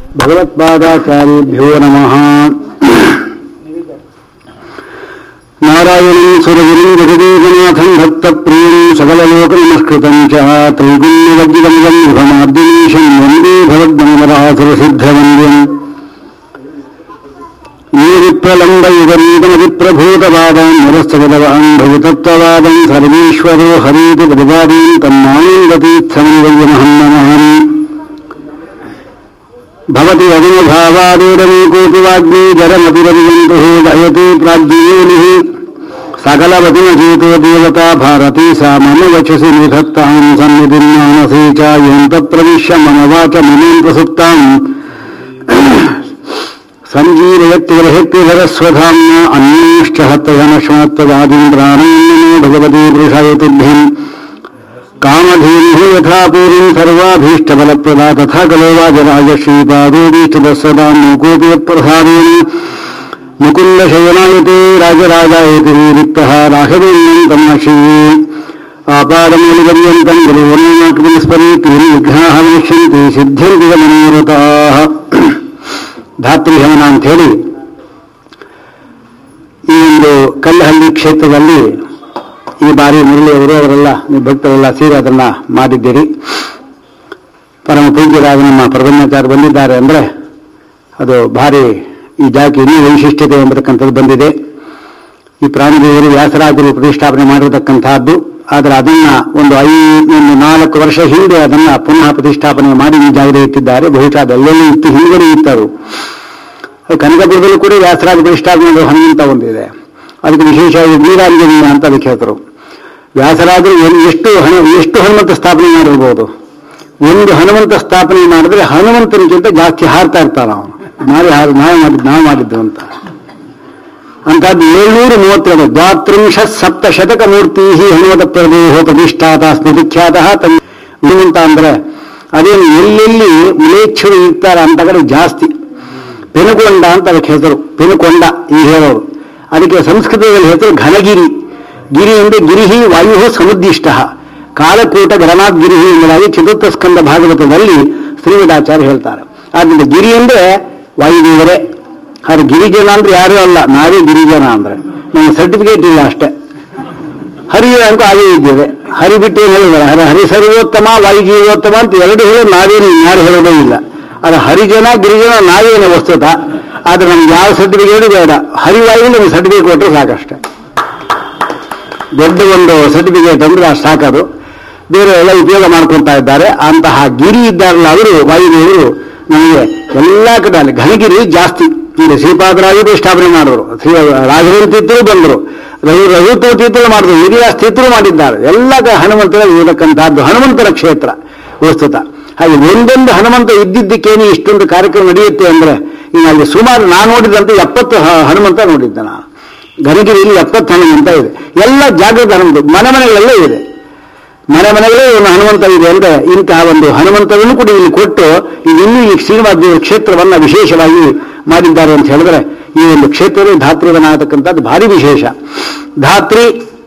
ಭಗವತ್ಪಾದಾಚಾರ್ಯೇಭ್ಯೋ ನಮಃ ನಾರಾಯಣಂ ಸುರಗಿರಿಂ ಜಗದೇಕನಾಥಂ ಭಕ್ತಪ್ರಿಯಂ ಸಕಲಲೋಕನಮಸ್ಕೃತಂ ಚ ತ್ರೈಗುಣ್ಯವಜ್ಜಿಗಂಗಂ ಯುಗಮಾರ್ದಿನೀಶಂ ವಂದೇ ಭಗವದ್ಮನವರಾಸುರಸಿದ್ಧವಂದ್ಯಂ ये विप्रलम्बयुगरीतमतिप्रभूतवादं निरस्तगतवान् भवितत्ववादं सर्वेश्वरो हरीति प्रतिपादीं तन्मानन्दतीर्थमनिवयमहं नमामि भवति अग्निभावादोदमीकोऽपि वाग्मी जरमतिरविजन्तुः दयति प्राज्ञयोनिः सकलवतिमचेतो देवता भारती सा मम वचसि निधत्तां सन्निधिं मानसे च यन्तप्रविश्य मम वाचमिनीं प्रसुप्ताम् सञ्जीवयत्यवहेत्यधरस्वधाम्ना अन्यश्च हत्तघनश्वात्तदादीन् प्राणान्यनो भगवती पुरुषायतिभ्यम् कामधेनुः यथा पूर्वम् सर्वाभीष्टफलप्रदा तथा कलो वाजराज श्रीपादोदीष्टदस्वदाम् मूकोऽपि यत्प्रसादेन मुकुन्दशयनायते राजराजायति रिक्तः राघवेन्द्रम् तम् नशी आपादमूलिपर्यन्तम् गुरुवर्णमाकृतिस्मरीति विघ्नाः विष्यन्ति ಸಿದ್ಧಂತಿ ಮನೋರಥಾಃ ಧಾತೃಹವನ ಅಂತ ಹೇಳಿ ಈ ಒಂದು ಕಲ್ಲಹಳ್ಳಿ ಕ್ಷೇತ್ರದಲ್ಲಿ ಈ ಬಾರಿ ಮುರಳಿಯವರು ಅವರೆಲ್ಲ ನೀವು ಭಕ್ತರೆಲ್ಲ ಸೇರಿ ಅದನ್ನ ಮಾಡಿದ್ದೀರಿ ಪರಮ ಪೂಜ್ಯರಾದ ನಮ್ಮ ಪ್ರಬಂಧಾಚಾರ್ಯ ಬಂದಿದ್ದಾರೆ ಅಂದ್ರೆ ಅದು ಭಾರಿ ಈ ಜಾತಿ ಇನ್ನೂ ವೈಶಿಷ್ಟ್ಯತೆ ಎಂಬತಕ್ಕಂಥದ್ದು ಬಂದಿದೆ ಈ ಪ್ರಾಣಿದೇವರು ವ್ಯಾಸರಾಜರು ಪ್ರತಿಷ್ಠಾಪನೆ ಮಾಡಿರತಕ್ಕಂತಹದ್ದು ಆದರೆ ಅದನ್ನ ಒಂದು ಐ ಒಂದು ನಾಲ್ಕು ವರ್ಷ ಹಿಂದೆ ಅದನ್ನ ಪುನಃ ಪ್ರತಿಷ್ಠಾಪನೆ ಮಾಡಿ ಈ ಜಾಗದಲ್ಲಿ ಇಟ್ಟಿದ್ದಾರೆ ಬಹುಶಃ ಅದೆಲ್ಲೆಲ್ಲೂ ಇತ್ತು ಹಿಂದೆ ಇತ್ತರು ಕನಕಪುರದಲ್ಲೂ ಕೂಡ ವ್ಯಾಸರಾಜ ಪ್ರತಿಷ್ಠಾಪನೆ ಹನುಮಂತ ಒಂದಿದೆ ಅದಕ್ಕೆ ವಿಶೇಷವಾಗಿ ವೀರಾಂಜನೇಯ ಅಂತ ಅದಕ್ಕೆ ಹೇಳ್ತಾರೆ ವ್ಯಾಸರಾಜರು ಒಂದು ಎಷ್ಟು ಹಣ ಎಷ್ಟು ಹನುಮಂತ ಸ್ಥಾಪನೆ ಮಾಡಿರ್ಬೋದು ಒಂದು ಹನುಮಂತ ಸ್ಥಾಪನೆ ಮಾಡಿದ್ರೆ ಹನುಮಂತನಿಗಿಂತ ಜಾಸ್ತಿ ಹಾರ್ತಾ ಇರ್ತಾನ ಅವನು ನಾವೇ ಹಾರು ನಾವು ಮಾಡಿದ್ದು ನಾವು ಮಾಡಿದ್ದು ಅಂತ ಅಂತದ್ದು ಏಳ್ನೂರ ಮೂವತ್ತೆರಡು ದ್ವಾತ್ರಿಂಶ ಸಪ್ತ ಶತಕ ಮೂರ್ತಿ ಹನುಮತ ಪ್ರದೇಹ ಪ್ರತಿಷ್ಠಾತ ಸ್ಮೃತಿಖ್ಯಾತ ತನ್ನ ಹನುಮಂತ ಅಂದ್ರೆ ಅದೇನು ಎಲ್ಲೆಲ್ಲಿ ಮ್ಲೇಚ್ಛರು ಇರ್ತಾರೆ ಅಂತ ಕಡೆ ಜಾಸ್ತಿ ಪೆನುಕೊಂಡ ಅಂತ ಅದಕ್ಕೆ ಹೆಸರು ಪೆನುಕೊಂಡ ಈ ಹೇಳೋರು ಅದಕ್ಕೆ ಸಂಸ್ಕೃತದಲ್ಲಿ ಹೆಸರು ಘನಗಿರಿ ಗಿರಿ ಅಂದ್ರೆ ಗಿರಿಹಿ ವಾಯು ಸಮುದ್ದಿಷ್ಟ ಕಾಲಕೂಟ ಗರನಾಥ್ ಗಿರಿಹಿ ಎಂಬುದಾಗಿ ಚತುರ್ಥ ಸ್ಕಂದ ಭಾಗವತದಲ್ಲಿ ಶ್ರೀಮದಾಚಾರ್ಯ ಹೇಳ್ತಾರೆ ಆದ್ದರಿಂದ ಗಿರಿ ಅಂದ್ರೆ ವಾಯುದೇವರೇ ಅದು ಗಿರಿಜನ ಅಂದ್ರೆ ಯಾರೂ ಅಲ್ಲ ನಾವೇ ಗಿರಿಜನ ಅಂದ್ರೆ ನಮಗೆ ಸರ್ಟಿಫಿಕೇಟ್ ಇಲ್ಲ ಅಷ್ಟೇ ಹರಿ ಅಂತ ಹಾಗೆ ಇದ್ದೇವೆ ಹರಿ ಬಿಟ್ಟು ಏನು ಹೇಳಿದ್ದಾರೆ ಹರಿ ಹರಿ ಸರ್ವೋತ್ತಮ ವಾಯುಜೀವೋತ್ತಮ ಅಂತ ಎರಡು ಹೇಳೋ ನಾವೇನು ಯಾರು ಹೇಳೋದೇ ಇಲ್ಲ ಅದು ಹರಿಜನ ಗಿರಿಜನ ನಾವೇನು ವಸ್ತುತ ಆದ್ರೆ ನಮ್ಗೆ ಯಾವ ಸರ್ಟಿಫಿಕೇಟ್ ಬೇಡ ಹರಿವಾಯು ನಮ್ಗೆ ಸರ್ಟಿಫಿಕೇಟ್ ಕೊಟ್ಟರೆ ಸಾಕಷ್ಟೇ ದೊಡ್ಡ ಒಂದು ಸರ್ಟಿಫಿಕೇಟ್ ಅಂದ್ರೆ ಅಷ್ಟು ಸಾಕದು ಬೇರೆ ಎಲ್ಲ ಉಪಯೋಗ ಮಾಡ್ಕೊತಾ ಇದ್ದಾರೆ ಅಂತಹ ಗಿರಿ ಇದ್ದಾರಲ್ಲ ಅವರು ವಾಯುದೇವರು ನಮಗೆ ಎಲ್ಲ ಕಡೆ ಅಲ್ಲಿ ಘನಗಿರಿ ಜಾಸ್ತಿ ಇಲ್ಲಿ ಶ್ರೀಪಾದರಾಜರು ಸ್ಥಾಪನೆ ಮಾಡಿದ್ರು ಶ್ರೀ ರಾಘವೇಂದ್ರ ತೀರ್ಥರು ಬಂದರು ರಘು ರಘುತ್ವ ತೀರ್ಥರು ಮಾಡಿದ್ರು ಹಿರಿಯಾಸ್ ತೀರ್ಥರು ಮಾಡಿದ್ದಾರೆ ಎಲ್ಲ ಕ- ಹನುಮಂತರ ಇರತಕ್ಕಂತಹದ್ದು ಹನುಮಂತರ ಕ್ಷೇತ್ರ ವಸ್ತುತ ಹಾಗೆ ಒಂದೊಂದು ಹನುಮಂತ ಇದ್ದಿದ್ದಕ್ಕೇನು ಇಷ್ಟೊಂದು ಕಾರ್ಯಕ್ರಮ ನಡೆಯುತ್ತೆ ಅಂದ್ರೆ ಈಗ ಅಲ್ಲಿ ಸುಮಾರು ನಾನು ನೋಡಿದಂತೆ ಎಪ್ಪತ್ತು ಹ- ಹನುಮಂತ ನೋಡಿದ್ದೆ ನಾನು ಗನಗಿರಿಯಲ್ಲಿ ಎಪ್ಪತ್ತು ಹನುಮಂತ ಇದೆ ಎಲ್ಲ ಜಾಗೃತ ಹನುಮಂತ ಮನೆ ಮನೆಗಳಲ್ಲೇ ಇದೆ ಮನೆ ಮನೆಗಳೇ ಒಂದು ಹನುಮಂತ ಇದೆ ಅಂದ್ರೆ ಇಂತಹ ಒಂದು ಹನುಮಂತವನ್ನು ಕೂಡ ಇಲ್ಲಿ ಕೊಟ್ಟು ಈಗ ಇನ್ನೂ ಈ ಶ್ರೀನಿವಾಸ ದೇವರ ಕ್ಷೇತ್ರವನ್ನ ವಿಶೇಷವಾಗಿ ಮಾಡಿದ್ದಾರೆ ಅಂತ ಹೇಳಿದ್ರೆ ಈ ಒಂದು ಕ್ಷೇತ್ರವೇ ಧಾತೃವನ ಆಗತಕ್ಕಂಥದ್ದು ಭಾರಿ ವಿಶೇಷ ಧಾತ್ರಿ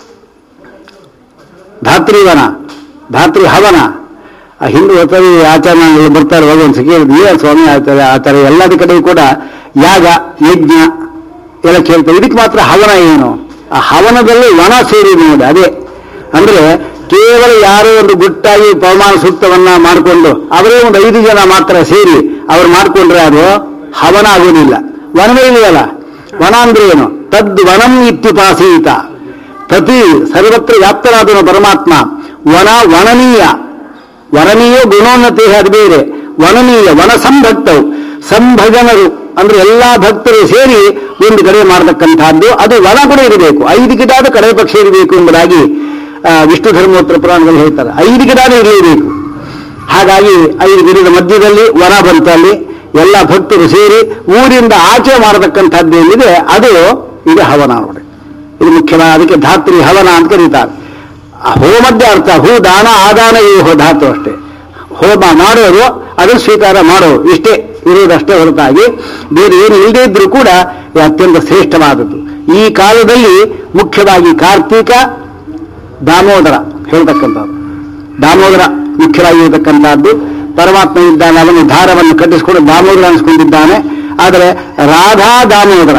ಧಾತ್ರಿವನ ಧಾತ್ರಿ ಹವನ ಆ ಹಿಂದೂ ಹೊತ್ತಲ್ಲಿ ಆಚರಣೆ ಬರ್ತಾರೆ ಒಂದು ಕೇಳಿದ್ರು ಏ ಸ್ವಾಮಿ ಆಚಾರ್ಯ ಆಚಾರ್ಯ ಎಲ್ಲದ ಕಡೆ ಕೂಡ ಯಾಗ ಯಜ್ಞ ಎಲ್ಲ ಕೇಳ್ತಾರೆ ಇದಕ್ಕೆ ಮಾತ್ರ ಹವನ ಏನು ಆ ಹವನದಲ್ಲಿ ವನ ಸೇರಿದೆ ನೋಡಿ ಅದೇ ಅಂದ್ರೆ ಕೇವಲ ಯಾರೋ ಒಂದು ಗುಟ್ಟಾಗಿ ಪವಮಾನ ಸೂಕ್ತವನ್ನ ಮಾಡಿಕೊಂಡು ಅವರೇ ಒಂದು ಐದು ಜನ ಮಾತ್ರ ಸೇರಿ ಅವ್ರು ಮಾಡಿಕೊಂಡ್ರೆ ಅದು ಹವನ ಆಗೋದಿಲ್ಲ ವನವೇ ಇದೆಯಲ್ಲ ವನ ಅಂದ್ರೆ ಏನು ತದ್ ವನಂ ಇತ್ಯುಪಾಸೀತ ಪ್ರತಿ ಸರ್ವತ್ರ ವ್ಯಾಪ್ತರಾದನು ಪರಮಾತ್ಮ ವನ ವನನೀಯ ವನನೀಯ ಗುಣೋನ್ನತಿ ಅದು ಬೇರೆ ವನನೀಯ ವನ ಸಂಭಕ್ತವು ಸಂಭಜನರು ಅಂದ್ರೆ ಎಲ್ಲಾ ಭಕ್ತರು ಸೇರಿ ಒಂದು ಕಡೆ ಮಾಡತಕ್ಕಂತಹದ್ದು ಅದು ವನ ಕೂಡ ಇರಬೇಕು ಐದು ಗಿಡಾದ ಕಡೆ ಪಕ್ಷ ಇರಬೇಕು ಎಂಬುದಾಗಿ ಆ, ವಿಷ್ಣು ಧರ್ಮೋತ್ತರ ಪುರಾಣದಲ್ಲಿ ಹೇಳ್ತಾರೆ ಐದು ಗಿಡಾದ ಇರಲೇಬೇಕು ಹಾಗಾಗಿ ಐದು ಗಿಡದ ಮಧ್ಯದಲ್ಲಿ ವನ ಬಂತು ಅಲ್ಲಿ ಎಲ್ಲ ಭಕ್ತರು ಸೇರಿ ಊರಿಂದ ಆಚೆ ಮಾಡತಕ್ಕಂಥದ್ದು ಏನಿದೆ ಅದು ಇದು ಹವನ ನೋಡಿ ಇದು ಮುಖ್ಯವಾದ ಅದಕ್ಕೆ ಧಾತ್ರಿ ಹವನ ಅಂತ ಕರೀತಾರೆ ಆ ಹೋಮದ್ದೇ ಅರ್ಥ ಹೂ ದಾನ ಆದಾನ ಇವು ಧಾತು ಅಷ್ಟೇ ಹೋಮ ಮಾಡೋರು ಅದನ್ನು ಸ್ವೀಕಾರ ಮಾಡೋರು ಇಷ್ಟೇ ಇರುವುದಷ್ಟೇ ಹೊರತಾಗಿ ಬೇರೆ ಏನು ಇಲ್ಲದೇ ಇದ್ರೂ ಕೂಡ ಇದು ಅತ್ಯಂತ ಶ್ರೇಷ್ಠವಾದದ್ದು ಈ ಕಾಲದಲ್ಲಿ ಮುಖ್ಯವಾಗಿ ಕಾರ್ತೀಕ ದಾಮೋದರ ಹೇಳ್ತಕ್ಕಂಥದ್ದು ದಾಮೋದರ ಮುಖ್ಯವಾಗಿರತಕ್ಕಂಥದ್ದು ಪರಮಾತ್ಮ ಇದ್ದಾನೆ ಅವನು ದಾರವನ್ನು ಕಟ್ಟಿಸಿಕೊಂಡು ದಾಮೋದರ ಅನಿಸ್ಕೊಂಡಿದ್ದಾನೆ ಆದರೆ ರಾಧಾ ದಾಮೋದರ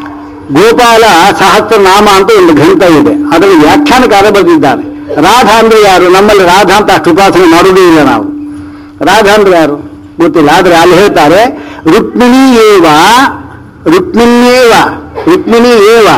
ಗೋಪಾಲ ಸಹಸ್ರನಾಮ ಅಂತ ಒಂದು ಗ್ರಂಥ ಇದೆ ಅದರಲ್ಲಿ ವ್ಯಾಖ್ಯಾನಕಾರ ಬರೆದಿದ್ದಾನೆ ರಾಧಾ ಅಂದ್ರೆ ಯಾರು ನಮ್ಮಲ್ಲಿ ರಾಧಾ ಅಂತ ಅಷ್ಟು ಉಪಾಸನೆ ಮಾಡುವುದೇ ಇಲ್ಲ ನಾವು ರಾಧಾ ಅಂದ್ರೆ ಯಾರು ಗೊತ್ತಿಲ್ಲ ಆದ್ರೆ ಅಲ್ಲಿ ಹೇಳ್ತಾರೆ ರುಕ್ಮಿಣಿ ಏವ ರುಕ್ಮಿಣ್ಯೇವ ರುಕ್ಮಿಣಿ ಏವ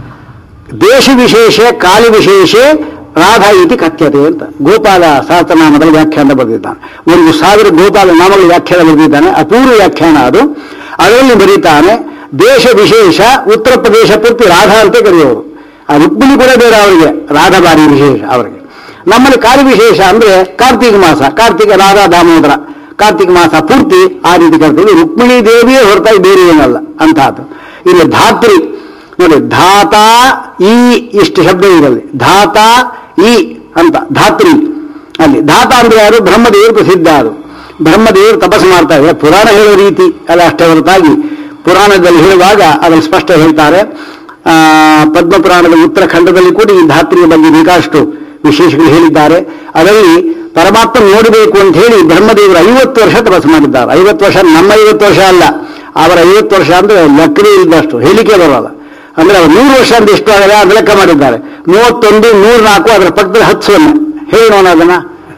ದೇಶ ವಿಶೇಷ ಕಾಲ ವಿಶೇಷ ರಾಧಾ ಇತಿ ಕಥ್ಯತೆ ಅಂತ ಗೋಪಾಲ ಸಹಸ್ರನಾಮದಲ್ಲಿ ವ್ಯಾಖ್ಯಾನ ಬರೆದಿದ್ದಾನೆ ಒಂದು ಸಾವಿರ ಗೋಪಾಲ ನಾಮಗಳ ವ್ಯಾಖ್ಯಾನ ಬರೆದಿದ್ದಾನೆ ಅಪೂರ್ವ ವ್ಯಾಖ್ಯಾನ ಅದು ಅದರಲ್ಲಿ ಬರೀತಾನೆ ದೇಶ ವಿಶೇಷ ಉತ್ತರ ಪ್ರದೇಶ ಪೂರ್ತಿ ರಾಧಾ ಅಂತ ಕರೆಯೋರು ಆ ರುಕ್ಮಿಣಿ ಕೂಡ ಬೇರೆ ಅವರಿಗೆ ರಾಧಾ ಬಾರಿ ವಿಶೇಷ ಅವರಿಗೆ ನಮ್ಮಲ್ಲಿ ಕಾಲ ವಿಶೇಷ ಅಂದ್ರೆ ಕಾರ್ತಿಕ ಮಾಸ ಕಾರ್ತಿಕ ರಾಧಾ ದಾಮೋದರ ಕಾರ್ತಿಕ ಮಾಸ ಪೂರ್ತಿ ಆ ರೀತಿ ಕರ್ತೀವಿ ರುಕ್ಮಿಣಿ ದೇವಿಯೇ ಹೊರತಾಗಿ ಬೇರೆ ಏನಲ್ಲ ಅಂತಹದ್ದು ಇಲ್ಲಿ ಧಾತ್ರಿ ನೋಡಿ ಧಾತ ಈ ಇಷ್ಟು ಶಬ್ದ ಇದರಲ್ಲಿ ಧಾತ ಈ ಅಂತ ಧಾತ್ರಿ ಅಲ್ಲಿ ಧಾತ ಅಂದ್ರೆ ಯಾರು ಬ್ರಹ್ಮದೇವರು ಪ್ರಸಿದ್ಧ ಅದು ಬ್ರಹ್ಮದೇವರು ತಪಸ್ಸು ಮಾಡ್ತಾ ಇದ್ದಾರೆ ಪುರಾಣ ಹೇಳೋ ರೀತಿ ಅಲ್ಲ ಅಷ್ಟೇ ಹೊರತಾಗಿ ಪುರಾಣದಲ್ಲಿ ಹೇಳುವಾಗ ಅದನ್ನು ಸ್ಪಷ್ಟ ಹೇಳ್ತಾರೆ ಆ, ಪದ್ಮ ಪುರಾಣದ ಉತ್ತರಾಖಂಡದಲ್ಲಿ ಕೂಡ ಈ ಧಾತ್ರಿಯ ಬಗ್ಗೆ ಬೇಕಾಷ್ಟು ವಿಶೇಷಗಳು ಹೇಳಿದ್ದಾರೆ ಅದರಲ್ಲಿ ಪರಮಾತ್ಮ ನೋಡಬೇಕು ಅಂತ ಹೇಳಿ ಬ್ರಹ್ಮದೇವರು ಐವತ್ತು ವರ್ಷ ತಪಸ್ಸು ಮಾಡಿದ್ದಾರೆ ಐವತ್ತು ವರ್ಷ ನಮ್ಮ ಐವತ್ತು ವರ್ಷ ಅಲ್ಲ ಅವರ ಐವತ್ತು ವರ್ಷ ಅಂದ್ರೆ ಲೆಕ್ಕವೇ ಇಲ್ಲದಷ್ಟು ಹೇಳಿಕೆ ಬರೋಲ್ಲ ಅಂದ್ರೆ ಅವ್ರು ನೂರು ವರ್ಷ ಅಂತ ಎಷ್ಟು ಆಗಲ್ಲ ಅದು ಲೆಕ್ಕ ಮಾಡಿದ್ದಾರೆ ಮೂವತ್ತೊಂದು ನೂರ ನಾಲ್ಕು ಅದರ ಪಕ್ಕದಲ್ಲಿ ಹತ್ತು ಸೊನ್ನೆ ಹೇಳೋಣ ಅದನ್ನ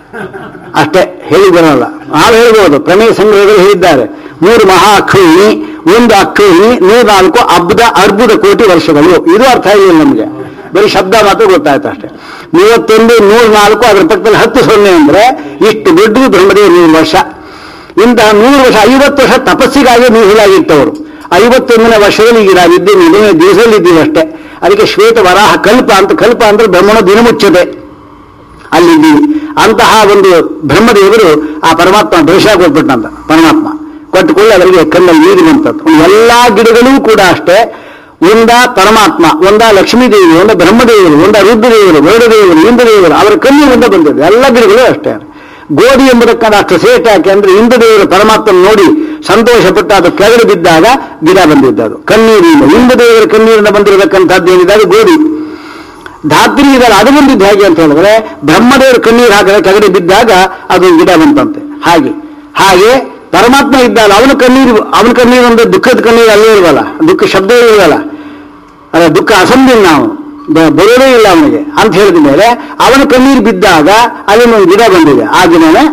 ಅಷ್ಟೇ ಹೇಳಿ ಬರೋಲ್ಲ ನಾವು ಹೇಳ್ಬೋದು ಪ್ರಮೇಯ ಸಂಗ್ರಹಗಳು ಹೇಳಿದ್ದಾರೆ ಮೂರು ಮಹಾ ಅಕ್ಷೋಹಿಣಿ ಒಂದು ಅಕ್ಷೋಹಿಣಿ ನೂರ ನಾಲ್ಕು ಅಬ್ದ ಅರ್ಬುದ ಕೋಟಿ ವರ್ಷಗಳು ಇದು ಅರ್ಥ ಇಲ್ಲ ನಮಗೆ ಬರೀ ಶಬ್ದ ಮಾತ್ರ ಗೊತ್ತಾಯ್ತು ಅಷ್ಟೇ ಮೂವತ್ತೊಂದು ನೂರ ನಾಲ್ಕು ಅದರ ಪಕ್ಕದಲ್ಲಿ ಹತ್ತು ಸೊನ್ನೆ ಅಂದ್ರೆ ಇಷ್ಟು ದೊಡ್ಡದು ಬ್ರಹ್ಮದೇವ ನೂರು ವರ್ಷ ಇಂತಹ ನೂರು ವರ್ಷ ಐವತ್ತು ವರ್ಷ ತಪಸ್ಸಿಗಾಗಿ ಮೀಸಲಾಗಿತ್ತವರು ಐವತ್ತೊಂದನೇ ವರ್ಷದಲ್ಲಿ ಈಗ ನಾವಿದ್ದೇವೆ ಇದನ್ನೇ ದಿವಸದಲ್ಲಿ ಇದ್ದೀವಿ ಅಷ್ಟೇ ಅದಕ್ಕೆ ಶ್ವೇತ ವರಾಹ ಕಲ್ಪ ಅಂತ ಕಲ್ಪ ಅಂದ್ರೆ ಬ್ರಹ್ಮಣ ದಿನಮುಚ್ಚತೆ ಅಲ್ಲಿದ್ದೀವಿ ಅಂತಹ ಒಂದು ಬ್ರಹ್ಮದೇವರು ಆ ಪರಮಾತ್ಮ ದೋಷ ಕೊಟ್ಬಿಟ್ಟಂತ ಪರಮಾತ್ಮ ಕೊಟ್ಟುಕೊಳ್ಳಿ ಅವರಿಗೆ ಕಣ್ಣಲ್ಲಿ ನೀರು ಬಂತದ್ದು ಎಲ್ಲಾ ಗಿಡಗಳೂ ಕೂಡ ಅಷ್ಟೇ ಒಂದ ಪರಮಾತ್ಮ ಒಂದ ಲಕ್ಷ್ಮೀದೇವಿ ಒಂದ ಬ್ರಹ್ಮದೇವರು ಒಂದ ರುದ್ರದೇವರು ವರುಡದೇವರು ಇಂದ್ರದೇವರು ಅವರ ಕಣ್ಣೀರಿಂದ ಬಂದದ್ದು ಎಲ್ಲ ಗಿಡಗಳು ಅಷ್ಟೇ ಗೋಧಿ ಎಂಬುದಕ್ಕಾದ ಅಷ್ಟು ಸೇಟ್ ಯಾಕೆ ಅಂದ್ರೆ ಇಂದ್ರದೇವರು ಪರಮಾತ್ಮ ನೋಡಿ ಸಂತೋಷಪಟ್ಟು ಅದು ಕೆಳಗಡೆ ಬಿದ್ದಾಗ ಗಿಡ ಬಂದಿದ್ದದು ಕಣ್ಣೀರಿಂದ ಇಂದ್ರದೇವರ ಕಣ್ಣೀರಿಂದ ಬಂದಿರತಕ್ಕಂಥದ್ದು ಏನಿದೆ ಅದು ಗೋಧಿ ಧಾತ್ರಿ ಇದಲ್ಲ ಅದು ಬಂದಿದ್ದು ಹೇಗೆ ಅಂತ ಹೇಳಿದ್ರೆ ಬ್ರಹ್ಮದೇವರು ಕಣ್ಣೀರು ಹಾಕಿದ್ರೆ ಕೆಳಗಡೆ ಬಿದ್ದಾಗ ಅದು ಗಿಡ ಬಂತಂತೆ ಹಾಗೆ ಹಾಗೆ ಪರಮಾತ್ಮ ಇದ್ದಲ್ಲ ಅವನ ಕಣ್ಣೀರು ಅವನ ಕಣ್ಣೀರು ಅಂದ್ರೆ ದುಃಖದ ಕಣ್ಣೀರು ಅಲ್ಲೇ ಇಲ್ವಲ್ಲ ದುಃಖ ಶಬ್ದವೇ ಇಲ್ವಲ್ಲ ಅಲ್ಲ ದುಃಖ ಅಸಂದಿಲ್ಲ ನಾವು ಬ- ಬರೋದೇ ಇಲ್ಲ ಅವನಿಗೆ ಅಂತ ಹೇಳಿದ ಮೇಲೆ ಅವನ ಕಣ್ಣೀರು ಬಿದ್ದಾಗ ಅಲ್ಲಿ ಒಂದು ಗಿಡ ಬಂದಿದೆ ಆ ಗಿಡನೇ